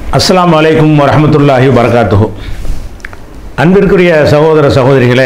அஸ்ஸலாமு அலைக்கும் வரஹமத்துல்லாஹி வரகாத்துஹு அன்பிற்குரிய சகோதர சகோதரிகளே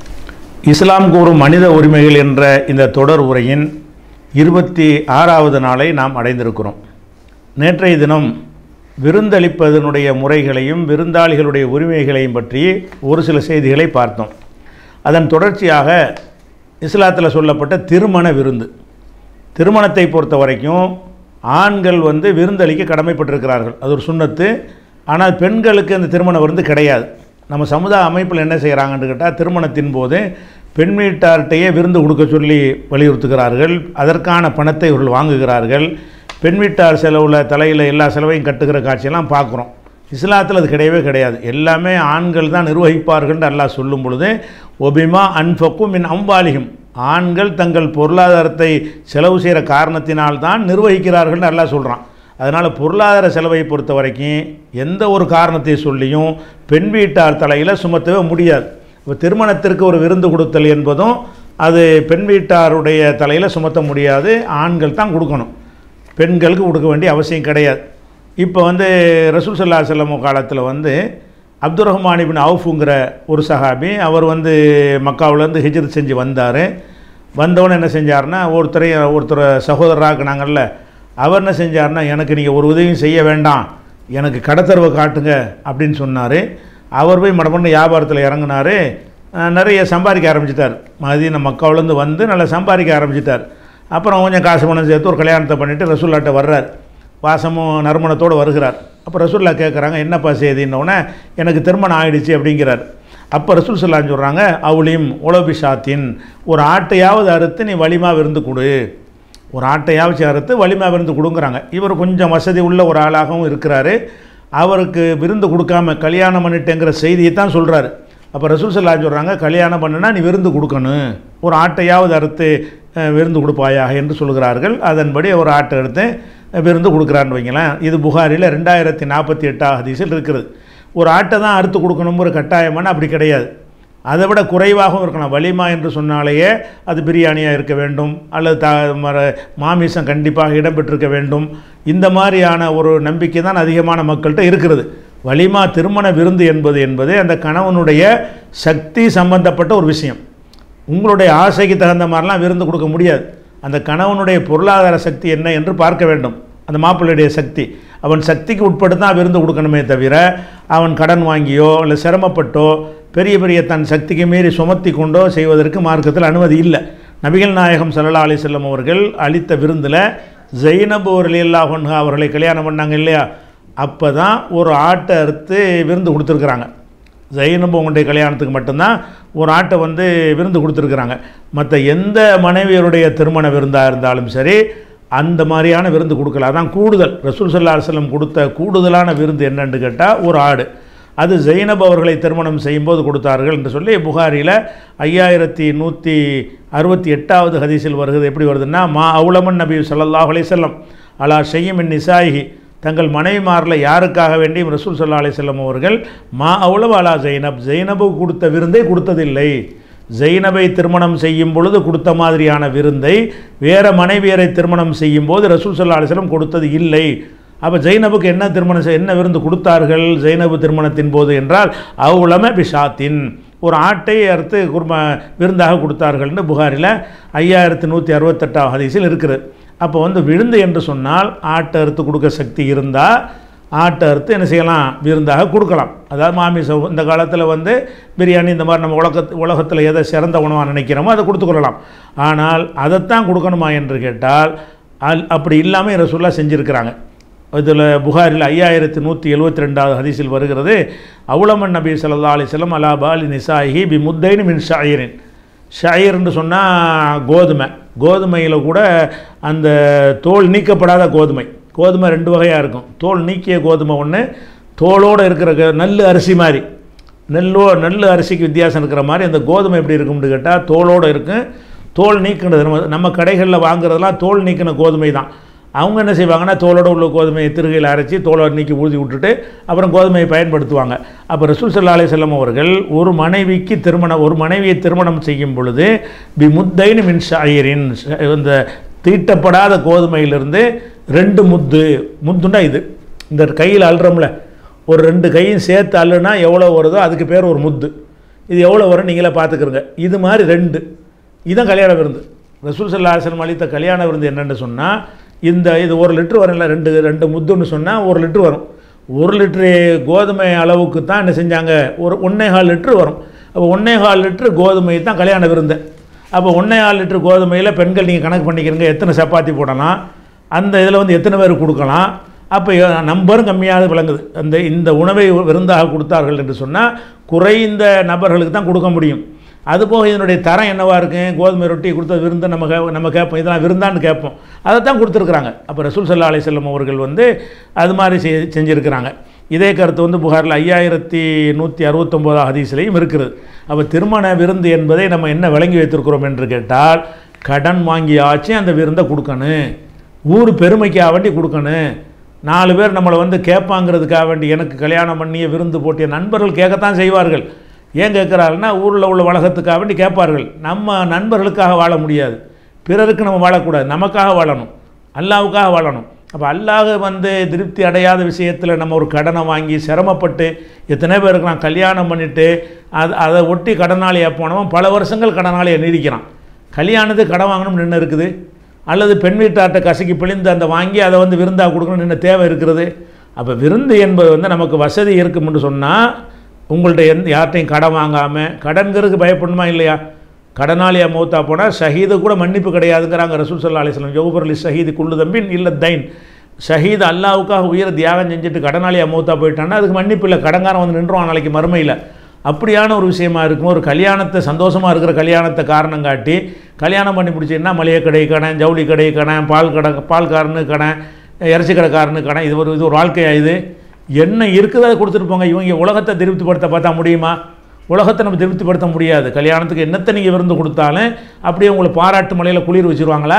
இஸ்லாம் கூறும் மனித உரிமைகள் என்ற இந்த தொடர் உரையின் இருபத்தி ஆறாவது நாளை நாம் அடைந்திருக்கிறோம் நேற்றைய தினம் விருந்தளிப்பதனுடைய முறைகளையும் விருந்தாளிகளுடைய உரிமைகளையும் பற்றி ஒரு சில செய்திகளை பார்த்தோம் அதன் தொடர்ச்சியாக இஸ்லாத்தில் சொல்லப்பட்ட திருமண விருந்து திருமணத்தை பொறுத்த வரைக்கும் ஆண்கள் வந்து விருந்தளிக்க கடமைப்பட்டிருக்கிறார்கள் அது ஒரு சுண்ணத்து ஆனால் பெண்களுக்கு அந்த திருமண விருந்து கிடையாது நம்ம சமுதாய அமைப்பில் என்ன செய்கிறாங்கன்னு கேட்டால் திருமணத்தின் போது பெண் வீட்டார்கிட்டையே விருந்து கொடுக்க சொல்லி வலியுறுத்துகிறார்கள் அதற்கான பணத்தை இவர்கள் வாங்குகிறார்கள் பெண் வீட்டார் செலவில் தலையில் எல்லா செலவையும் கட்டுகிற காட்சியெல்லாம் பார்க்குறோம் இஸ்லாத்தில் அது கிடையவே கிடையாது எல்லாமே ஆண்கள் தான் நிர்வகிப்பார்கள்னு அல்லாஹ் சொல்லும் பொழுது ஒபிமா அன்ஃபக்கும் மின் அம்பாலிகும் ஆண்கள் தங்கள் பொருளாதாரத்தை செலவு செய்கிற காரணத்தினால்தான் நிர்வகிக்கிறார்கள்னு அல்லாஹ் சொல்கிறான் அதனால் பொருளாதார செலவை பொறுத்த வரைக்கும் எந்த ஒரு காரணத்தை சொல்லியும் பெண் வீட்டார் தலையில் சுமத்தவே முடியாது இப்போ திருமணத்திற்கு ஒரு விருந்து கொடுத்தல் என்பதும் அது பெண் வீட்டாருடைய தலையில் சுமத்த முடியாது ஆண்கள் தான் கொடுக்கணும் பெண்களுக்கு கொடுக்க வேண்டிய அவசியம் கிடையாது இப்போ வந்து ரசூல் சல்லா செல்லம் காலத்தில் வந்து அப்துல் ரஹ்மான் இபின் அவுஃபுங்கிற ஒரு சஹாபி அவர் வந்து மக்காவிலேருந்து ஹிஜ்ரத் செஞ்சு வந்தார் வந்தவொடனே என்ன செஞ்சார்னா ஒருத்தரை ஒருத்தர் சகோதரராக்குனாங்கல்ல அவர் என்ன செஞ்சார்னா எனக்கு நீங்கள் ஒரு உதவியும் செய்ய வேண்டாம் எனக்கு கடத்தரவை காட்டுங்க அப்படின்னு சொன்னார் அவர் போய் மடமண்ண வியாபாரத்தில் இறங்கினார் நிறைய சம்பாதிக்க ஆரம்பிச்சிட்டார் மதீன மக்காவிலேருந்து வந்து நல்லா சம்பாதிக்க ஆரம்பிச்சிட்டார் அப்புறம் கொஞ்சம் காசு பணம் சேர்த்து ஒரு கல்யாணத்தை பண்ணிவிட்டு ரசூல்லாட்ட வர்றார் வாசமும் நறுமணத்தோடு வருகிறார் அப்போ ரசூல்லா கேட்குறாங்க என்னப்பா செய்தின்னொடனே எனக்கு திருமணம் ஆயிடுச்சு அப்படிங்கிறார் அப்போ ரசூல் சொல்லான்னு சொல்கிறாங்க அவளியும் உலபிஷாத்தின் ஒரு ஆட்டையாவது அறுத்து நீ வலிமா விருந்து கொடு ஒரு ஆட்டையாவது அறுத்து வலிமா விருந்து கொடுங்குறாங்க இவர் கொஞ்சம் வசதி உள்ள ஒரு ஆளாகவும் இருக்கிறாரு அவருக்கு விருந்து கொடுக்காம கல்யாணம் பண்ணிட்டேங்கிற செய்தியை தான் சொல்கிறாரு அப்போ ரசூல் சல்லா சொல்கிறாங்க கல்யாணம் பண்ணுனா நீ விருந்து கொடுக்கணும் ஒரு ஆட்டையாவது அறுத்து அஹ், விருந்து கொடுப்பாயாக என்று சொல்கிறார்கள் அதன்படி ஒரு ஆட்டை எடுத்து அஹ், விருந்து கொடுக்குறான்னு வைங்களேன் இது புகாரில் ரெண்டாயிரத்தி நாற்பத்தி எட்டாம் ஹதீஸில் இருக்கிறது ஒரு ஆட்டை தான் அறுத்து கொடுக்கணுங்கிற கட்டாயமான அப்படி கிடையாது அதை விட குறைவாகவும் இருக்கலாம் வலிமா என்று சொன்னாலேயே அது பிரியாணியாக இருக்க வேண்டும் அல்லது த மர மாமிசம் கண்டிப்பாக இடம்பெற்றிருக்க வேண்டும் இந்த மாதிரியான ஒரு நம்பிக்கை தான் அதிகமான மக்கள்கிட்ட இருக்கிறது வலிமா திருமண விருந்து என்பது என்பது அந்த கணவனுடைய சக்தி சம்பந்தப்பட்ட ஒரு விஷயம் உங்களுடைய ஆசைக்கு தகுந்த மாதிரிலாம் விருந்து கொடுக்க முடியாது அந்த கணவனுடைய பொருளாதார சக்தி என்ன என்று பார்க்க வேண்டும் அந்த மாப்பிள்ளையுடைய சக்தி அவன் சக்திக்கு உட்பட்டு தான் விருந்து கொடுக்கணுமே தவிர அவன் கடன் வாங்கியோ இல்லை சிரமப்பட்டோ பெரிய பெரிய தன் சக்திக்கு மீறி சுமத்தி கொண்டோ செய்வதற்கு மார்க்கத்தில் அனுமதி இல்லை நபிகள் நாயகம் சல்லா அலி செல்லம் அவர்கள் அளித்த விருந்தில் ஜெயினபு அல்லாஹ் அவர்களை கல்யாணம் பண்ணாங்க இல்லையா அப்போ தான் ஒரு ஆட்டை அறுத்து விருந்து கொடுத்துருக்குறாங்க ஜெயினபு உங்களுடைய கல்யாணத்துக்கு மட்டும்தான் ஒரு ஆட்டை வந்து விருந்து கொடுத்துருக்குறாங்க மற்ற எந்த மனைவியருடைய திருமண விருந்தாக இருந்தாலும் சரி அந்த மாதிரியான விருந்து கொடுக்கல அதான் கூடுதல் ரசூல் சல்லா அலுவலம் கொடுத்த கூடுதலான விருந்து என்னன்னு கேட்டால் ஒரு ஆடு அது ஜெயினப் அவர்களை திருமணம் செய்யும்போது கொடுத்தார்கள் என்று சொல்லி புகாரியில் ஐயாயிரத்தி நூற்றி அறுபத்தி எட்டாவது ஹதீஸில் வருகிறது எப்படி வருதுன்னா மா அவுலமன் நபி ஸல்லல்லாஹு அலைஹி வஸல்லம் அலா ஷையமின் நிசாயிஹி தங்கள் மனைவிமாரில் யாருக்காக வேண்டியும் ரசூல் சல்லா அலிசல்லம் அவர்கள் மா அவுலவ அலா ஜெய்னப் ஜெய்னபுக்கு கொடுத்த விருந்தை கொடுத்ததில்லை ஜெய்னபை திருமணம் செய்யும் பொழுது கொடுத்த மாதிரியான விருந்தை வேற மனைவியரை திருமணம் செய்யும் போது ரசூல் சல்லா அலிஸ்லம் கொடுத்தது இல்லை அப்போ ஜெய்னபுக்கு என்ன திருமணம் செய்- என்ன விருந்து கொடுத்தார்கள் ஜெய்னபு திருமணத்தின் போது என்றால் அவுலம பிஷாத்தின் ஒரு ஆட்டை அறுத்து குர்ம விருந்தாக கொடுத்தார்கள்னு புகாரில் ஐயாயிரத்தி நூற்றி அறுபத்தெட்டாம் ஹதீஸில் இருக்கிறது அப்போ வந்து விருந்து என்று சொன்னால் ஆட்டை அறுத்து கொடுக்க சக்தி இருந்தால் ஆட்டை அறுத்து என்ன செய்யலாம் விருந்தாக கொடுக்கலாம் அதாவது மாமிசம் இந்த காலத்தில் வந்து பிரியாணி இந்த மாதிரி நம்ம உலக உலகத்தில் எதை சிறந்த உணவாக நினைக்கிறோமோ அதை கொடுத்துக்கொள்ளலாம் ஆனால் அதைத்தான் கொடுக்கணுமா என்று கேட்டால் அல் அப்படி இல்லாமல் ரசூல்லா செஞ்சுருக்கிறாங்க இதில் புகாரில் ஐயாயிரத்தி நூற்றி எழுபத்தி ரெண்டாவது ஹதீஸில் வருகிறது அவுலமன் நபி ஸல்லல்லாஹு அலைஹி வஸல்லம் அலா பாலி நிசாஹி பி முத்தைனு மின் ஷாயிரின் ஷாயிர்னு சொன்னால் கோதுமை கோதுமையில் கூட அந்த தோல் நீக்கப்படாத கோதுமை கோதுமை ரெண்டு வகையாக இருக்கும் தோல் நீக்கிய கோதுமை ஒன்று தோலோடு இருக்கிற க- நெல் அரிசி மாதிரி நெல்லோ நெல் அரிசிக்கு வித்தியாசம் இருக்கிற மாதிரி அந்த கோதுமை எப்படி இருக்கும்னு கேட்டால் தோலோடு இருக்கும் தோல் நீக்கினது நம்ம நம்ம கடைகளில் வாங்குறதெல்லாம் தோல் நீக்கின கோதுமை தான் அவங்க என்ன செய்வாங்கன்னா தோலோட உள்ள கோதுமையை திருகையில் அரைச்சி தோலோட நீக்கி ஊதி விட்டுட்டு அப்புறம் கோதுமையை பயன்படுத்துவாங்க அப்போ ரசூல் சல்லா அலைஹி வஸல்லம் அவர்கள் ஒரு மனைவிக்கு திருமணம் ஒரு மனைவியை திருமணம் செய்யும் பொழுது பி முத்தைனு மின் ஷாயிரின் இந்த தீட்டப்படாத கோதுமையிலிருந்து ரெண்டு முத்து முத்துண்டா இது இந்த கையில் அள்ளுறோம்ல ஒரு ரெண்டு கையும் சேர்த்து அள்ளுனா எவ்வளோ வருதோ அதுக்கு பேர் ஒரு முத்து இது எவ்வளோ வரும் நீங்களே பார்த்துக்கிறங்க இது மாதிரி ரெண்டு இதுதான் கல்யாண விருந்து ரசூல் சல்லா அலிஸ்லம் அளித்த கல்யாண விருந்து என்னென்னு சொன்னால் இந்த இது ஒரு லிட்டர் வரும்ல ரெண்டு ரெண்டு முத்துன்னு சொன்னால் ஒரு லிட்டர் வரும் ஒரு லிட்ரு கோதுமை அளவுக்கு தான் என்ன செஞ்சாங்க ஒரு ஒன்றே கால் லிட்ரு வரும் அப்போ ஒன்றே கால் லிட்ரு கோதுமை தான் கல்யாண விருந்து அப்போ ஒன்றே கால் லிட்ரு கோதுமையில் பெண்கள் நீங்கள் கணக்கு பண்ணிக்கிறீங்க எத்தனை சப்பாத்தி போடலாம் அந்த இதில் வந்து எத்தனை பேர் கொடுக்கலாம் அப்போ நம்பரும் கம்மியாக விளங்குது அந்த இந்த உணவை விருந்தாக கொடுத்தார்கள் என்று சொன்னால் குறைந்த நபர்களுக்கு தான் கொடுக்க முடியும் அதுபோக இதனுடைய தரம் என்னவாக இருக்கும் கோதுமை ரொட்டி கொடுத்த விருந்து நம்ம கே நம்ம கேட்போம் இதெல்லாம் விருந்தான்னு கேட்போம் அதை தான் கொடுத்துருக்குறாங்க அப்போ ரசூல் சல்லா அலி செல்லம் அவர்கள் வந்து அது மாதிரி செய் செஞ்சுருக்கிறாங்க இதே கருத்து வந்து புகாரில் ஐயாயிரத்தி நூற்றி அறுபத்தொம்போதாம் ஹதீஸ்லையும் இருக்கிறது அப்போ திருமண விருந்து என்பதை நம்ம என்ன விளங்கி வைத்திருக்கிறோம் என்று கேட்டால் கடன் வாங்கியாச்சு அந்த விருந்தை கொடுக்கணும் ஊர் பெருமைக்காக வேண்டி கொடுக்கணும் நாலு பேர் நம்மளை வந்து கேட்பாங்கிறதுக்காக வேண்டி எனக்கு கல்யாணம் பண்ணிய விருந்து போட்டிய நண்பர்கள் கேட்கத்தான் செய்வார்கள் ஏன் கேட்குறாருன்னா ஊரில் உள்ள உலகத்துக்காக வேண்டி கேட்பார்கள் நம்ம நண்பர்களுக்காக வாழ முடியாது பிறருக்கு நம்ம வாழக்கூடாது நமக்காக வாழணும் அல்லாவுக்காக வாழணும் அப்போ அல்லாஹ் வந்து திருப்தி அடையாத விஷயத்தில் நம்ம ஒரு கடனை வாங்கி சிரமப்பட்டு எத்தனை பேருக்கு நான் கல்யாணம் பண்ணிவிட்டு அது அதை ஒட்டி கடனாளியாக போனவன் பல வருஷங்கள் கடனாளியை நீடிக்கிறான் கல்யாணத்துக்கு கடன் வாங்கணும்னு நின்று இருக்குது அல்லது பெண் வீட்டார்ட்ட கசக்கி பிழிந்து அந்த வாங்கி அதை வந்து விருந்தாக கொடுக்கணும்னு என்ன தேவை இருக்கிறது அப்போ விருந்து என்பது வந்து நமக்கு வசதி இருக்கும்னு சொன்னால் உங்கள்ட்ட எந்த யார்ட்டையும் கடன் வாங்காமல் கடன்கிறதுக்கு பயப்படணுமா இல்லையா கடனாளியாக மௌத்தா போனால் ஷஹீது கூட மன்னிப்பு கிடையாதுங்கிறாங்க ரசூல் சல்லா அலிஸ்லாம் ஜோபர்லி ஷஹீது குள்ளு தம்பின் இல்லை தைன் ஷஹீத் அல்லாவுக்காக உயிரை தியாகம் செஞ்சுட்டு கடனாளியாக மௌத்தா போயிட்டான்னா அதுக்கு மன்னிப்பு இல்லை கடங்காரன் வந்து நின்றுவான் நாளைக்கு மறுமையில் அப்படியான ஒரு விஷயமா இருக்கும் ஒரு கல்யாணத்தை சந்தோஷமாக இருக்கிற கல்யாணத்தை காரணம் காட்டி கல்யாணம் பண்ணி பிடிச்சின்னா மளிகை கடை கடன் ஜவுளி கடை கடன் பால் கடை பால்காரனு கடன் இறைச்சி கடைக்காரனு கடன் இது ஒரு இது ஒரு வாழ்க்கையா இது என்ன இருக்குதோ அதை கொடுத்துட்டு போங்க இவங்க உலகத்தை திருப்திப்படுத்த பார்த்தா முடியுமா உலகத்தை நம்ம திருப்திப்படுத்த முடியாது கல்யாணத்துக்கு என்னத்தை நீங்கள் விருந்து கொடுத்தாலும் அப்படியே உங்களை பாராட்டு மலையில் குளிர் வச்சுருவாங்களா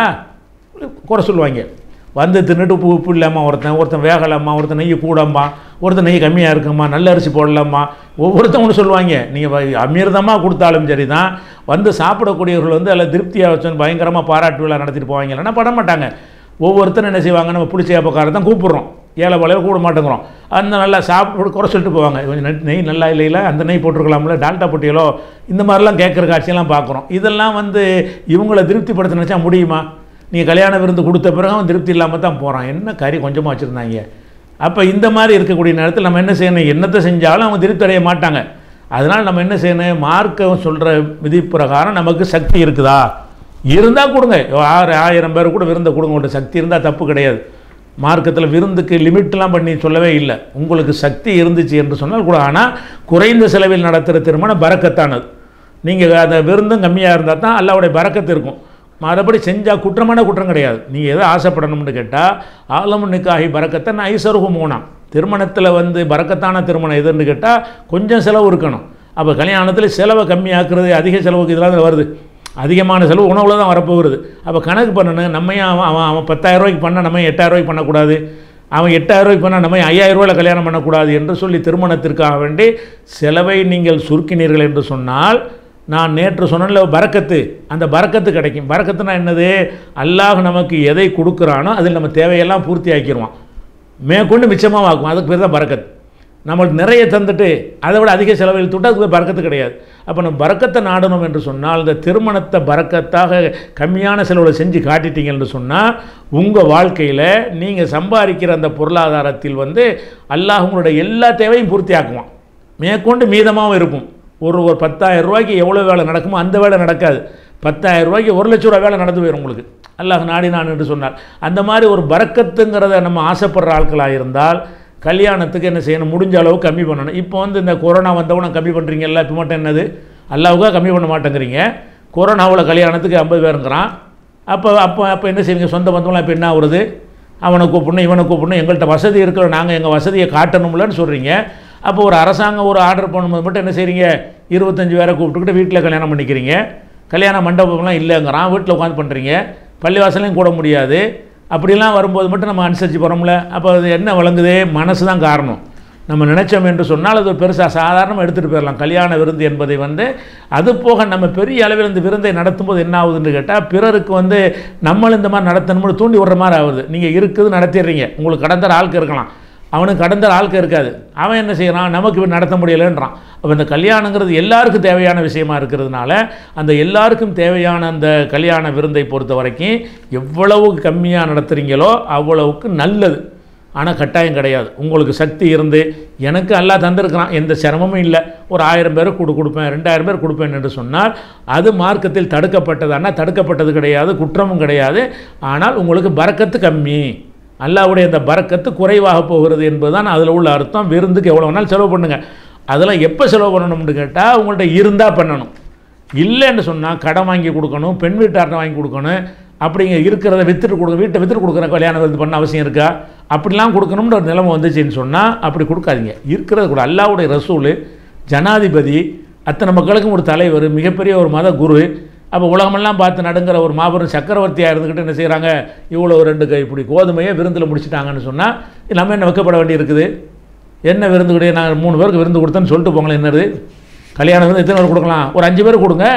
குறை சொல்லுவாங்க வந்து தின்னுட்டு உப்பு உப்பு இல்லாமல் ஒருத்தன் ஒருத்தன் வேகலாமா ஒருத்தன் நெய் கூடம்மா ஒருத்தன் நெய் கம்மியாக இருக்குமா நல்ல அரிசி போடலாமா ஒவ்வொருத்தன் ஒன்று சொல்லுவாங்க நீங்கள் அமிர்தமாக கொடுத்தாலும் சரி தான் வந்து சாப்பிடக்கூடியவர்கள் வந்து அதில் திருப்தியாக வச்சு பயங்கரமாக பாராட்டு விழா நடத்திட்டு போவாங்க இல்லைன்னா பட மாட்டாங்க ஒவ்வொருத்தரும் என்ன செய்வாங்க நம்ம புளிச்சேப்பக்காரை தான் கூப்பிட்றோம் ஏழை வளைய கூட மாட்டேங்கிறோம் அந்த நல்லா சாப்பிட்டு குறை சொல்லிட்டு போவாங்க கொஞ்சம் நெய் நெய் நல்லா இல்லையில அந்த நெய் போட்டிருக்கலாம்ல டால்டா பொட்டியலோ இந்த மாதிரிலாம் கேட்குற காட்சியெல்லாம் பார்க்குறோம் இதெல்லாம் வந்து இவங்களை திருப்திப்படுத்த நினச்சா முடியுமா நீங்கள் கல்யாண விருந்து கொடுத்த பிறகு அவன் திருப்தி இல்லாமல் தான் போகிறான் என்ன கறி கொஞ்சமாக வச்சுருந்தாங்க அப்போ இந்த மாதிரி இருக்கக்கூடிய நேரத்தில் நம்ம என்ன செய்யணும் என்னத்தை செஞ்சாலும் அவங்க திருப்தி அடைய மாட்டாங்க அதனால் நம்ம என்ன செய்யணும் மார்க்கம் சொல்கிற விதி பிரகாரம் நமக்கு சக்தி இருக்குதா இருந்தால் கொடுங்க ஆறு ஆயிரம் பேர் கூட விருந்தை கொடுங்க உங்கள்கிட்ட சக்தி இருந்தால் தப்பு கிடையாது மார்க்கத்தில் விருந்துக்கு லிமிட்லாம் பண்ணி சொல்லவே இல்லை உங்களுக்கு சக்தி இருந்துச்சு என்று சொன்னால் கூட ஆனால் குறைந்த செலவில் நடத்துகிற திருமணம் பறக்கத்தானது நீங்கள் அந்த விருந்தும் கம்மியாக இருந்தால் தான் அல்லாவுடைய பறக்கத்து இருக்கும் மறுபடி செஞ்சால் குற்றமான குற்றம் கிடையாது நீங்கள் எதை ஆசைப்படணும்னு கேட்டால் ஆலமு நிக்காகி பறக்கத்தான் ஐசருகு மூணாம் திருமணத்தில் வந்து பறக்கத்தான திருமணம் எதுன்னு கேட்டால் கொஞ்சம் செலவு இருக்கணும் அப்போ கல்யாணத்தில் செலவை கம்மியாக்குறது அதிக செலவுக்கு இதெல்லாம் வருது அதிகமான செலவு உணவில் தான் வரப்போகிறது அப்போ கணக்கு பண்ணணும் நம்ம ஏன் அவன் அவன் அவன் பத்தாயிரம் ரூபாய்க்கு பண்ண நம்ம ஏன் எட்டாயிரம் ரூபாய்க்கு பண்ணக்கூடாது அவன் எட்டாயிரம் ரூபாய்க்கு பண்ணால் நம்ம ஏன் ஐயாயிரம் ரூபாயில் கல்யாணம் பண்ணக்கூடாது என்று சொல்லி திருமணத்திற்காக வேண்டி செலவை நீங்கள் சுருக்கினீர்கள் என்று சொன்னால் நான் நேற்று சொன்னல பறக்கத்து அந்த பறக்கத்து கிடைக்கும் பறக்கத்துனா என்னது அல்லாஹ் நமக்கு எதை கொடுக்குறானோ அதில் நம்ம தேவையெல்லாம் பூர்த்தி ஆக்கிடுவான் மேற்கொண்டு மிச்சமாக ஆக்கும் அதுக்கு பேர் தான் பறக்கத் நம்மளுக்கு நிறைய தந்துட்டு அதை விட அதிக செலவில் தொட்டு அதுக்கு பேர் பறக்கத்து கிடையாது அப்போ நம்ம பறக்கத்தை நாடணும் என்று சொன்னால் இந்த திருமணத்தை பறக்கத்தாக கம்மியான செலவில் செஞ்சு காட்டிட்டீங்கன்னு சொன்னால் உங்கள் வாழ்க்கையில் நீங்கள் சம்பாதிக்கிற அந்த பொருளாதாரத்தில் வந்து அல்லாஹ் உங்களுடைய எல்லா தேவையும் பூர்த்தி ஆக்குவான் மேற்கொண்டு மீதமாகவும் இருக்கும் ஒரு ஒரு பத்தாயிரம் ரூபாய்க்கு எவ்வளோ வேலை நடக்குமோ அந்த வேலை நடக்காது பத்தாயிரம் ரூபாய்க்கு ஒரு லட்ச ரூபா வேலை நடந்து போயிடும் உங்களுக்கு அல்லாஹ் நாடி நான் என்று சொன்னார் அந்த மாதிரி ஒரு பறக்கத்துங்கிறத நம்ம ஆசைப்படுற ஆட்களாக இருந்தால் கல்யாணத்துக்கு என்ன செய்யணும் முடிஞ்ச அளவு கம்மி பண்ணணும் இப்போ வந்து இந்த கொரோனா வந்தவன கம்மி பண்ணுறீங்கல்ல இப்போ மட்டும் என்னது அல்லாவுக்காக கம்மி பண்ண மாட்டேங்கிறீங்க கொரோனாவில் கல்யாணத்துக்கு ஐம்பது பேருங்கிறான் அப்போ அப்போ அப்போ என்ன செய்வீங்க சொந்த பந்தம்லாம் இப்போ என்ன ஆகுறது அவனை கூப்பிடணும் இவனை கூப்பிடணும் எங்கள்கிட்ட வசதி இருக்கிற நாங்கள் எங்கள் வசதியை காட்டணும்லன்னு சொல்கிறீங்க அப்போ ஒரு அரசாங்கம் ஒரு ஆர்டர் பண்ணும்போது மட்டும் என்ன செய்கிறீங்க இருபத்தஞ்சி பேரை கூப்பிட்டுக்கிட்டு வீட்டில் கல்யாணம் பண்ணிக்கிறீங்க கல்யாண மண்டபம்லாம் இல்லைங்கிறான் வீட்டில் உட்காந்து பண்ணுறீங்க பள்ளிவாசலையும் கூட முடியாது அப்படிலாம் வரும்போது மட்டும் நம்ம அனுசரித்து போகிறோம்ல அப்போ அது என்ன வழங்குது மனசு தான் காரணம் நம்ம நினைச்சோம் என்று சொன்னால் அது பெருசாக சாதாரணமாக எடுத்துகிட்டு போயிடலாம் கல்யாண விருந்து என்பதை வந்து அது போக நம்ம பெரிய அளவில் இந்த விருந்தை நடத்தும்போது என்ன ஆகுதுன்னு கேட்டால் பிறருக்கு வந்து நம்மளும் இந்த மாதிரி நடத்தணும்னு தூண்டி விடுற மாதிரி ஆகுது நீங்கள் இருக்குது நடத்திடுறீங்க உங்களுக்கு கடந்த ஆளுக்கு இருக்கலாம் அவனுக்கு கடந்த ஆள்க இருக்காது அவன் என்ன செய்கிறான் நமக்கு இவன் நடத்த முடியலைன்றான் அப்போ இந்த கல்யாணங்கிறது எல்லாருக்கும் தேவையான விஷயமா இருக்கிறதுனால அந்த எல்லாருக்கும் தேவையான அந்த கல்யாண விருந்தை பொறுத்த வரைக்கும் எவ்வளவு கம்மியாக நடத்துகிறீங்களோ அவ்வளவுக்கு நல்லது ஆனால் கட்டாயம் கிடையாது உங்களுக்கு சக்தி இருந்து எனக்கு எல்லாம் தந்திருக்கிறான் எந்த சிரமமும் இல்லை ஒரு ஆயிரம் பேர் கொடு கொடுப்பேன் ரெண்டாயிரம் பேர் கொடுப்பேன் என்று சொன்னால் அது மார்க்கத்தில் தடுக்கப்பட்டதானா தடுக்கப்பட்டது கிடையாது குற்றமும் கிடையாது ஆனால் உங்களுக்கு பறக்கத்து கம்மி அல்லாவுடைய அந்த பறக்கத்து குறைவாக போகிறது என்பதுதான் அதில் உள்ள அர்த்தம் விருந்துக்கு எவ்வளோ வேணாலும் செலவு பண்ணுங்கள் அதெல்லாம் எப்போ செலவு பண்ணணும்னு கேட்டால் உங்கள்கிட்ட இருந்தால் பண்ணணும் இல்லைன்னு சொன்னால் கடன் வாங்கி கொடுக்கணும் பெண் வீட்டார்ட்ட வாங்கி கொடுக்கணும் அப்படிங்க இருக்கிறத வித்துட்டு கொடுக்க வீட்டை வித்துட்டு கொடுக்குற கல்யாணம் இது பண்ண அவசியம் இருக்கா அப்படிலாம் கொடுக்கணும்னு ஒரு நிலைமை வந்துச்சுன்னு சொன்னால் அப்படி கொடுக்காதீங்க இருக்கிறது கூட அல்லாவுடைய ரசூல் ஜனாதிபதி அத்தனை மக்களுக்கும் ஒரு தலைவர் மிகப்பெரிய ஒரு மத குரு அப்போ உலகமெல்லாம் பார்த்து நடுங்கிற ஒரு மாபெரும் சக்கரவர்த்தியாக இருந்துக்கிட்டு என்ன செய்கிறாங்க இவ்வளோ ரெண்டு கை இப்படி கோதுமையை விருந்தில் முடிச்சிட்டாங்கன்னு சொன்னால் நம்ம என்ன வைக்கப்பட வேண்டி இருக்குது என்ன விருந்து கிடையாது நான் மூணு பேருக்கு விருந்து கொடுத்தேன்னு சொல்லிட்டு போங்களேன் என்னது கல்யாண விருந்து எத்தனை பேர் கொடுக்கலாம் ஒரு அஞ்சு பேர் கொடுங்க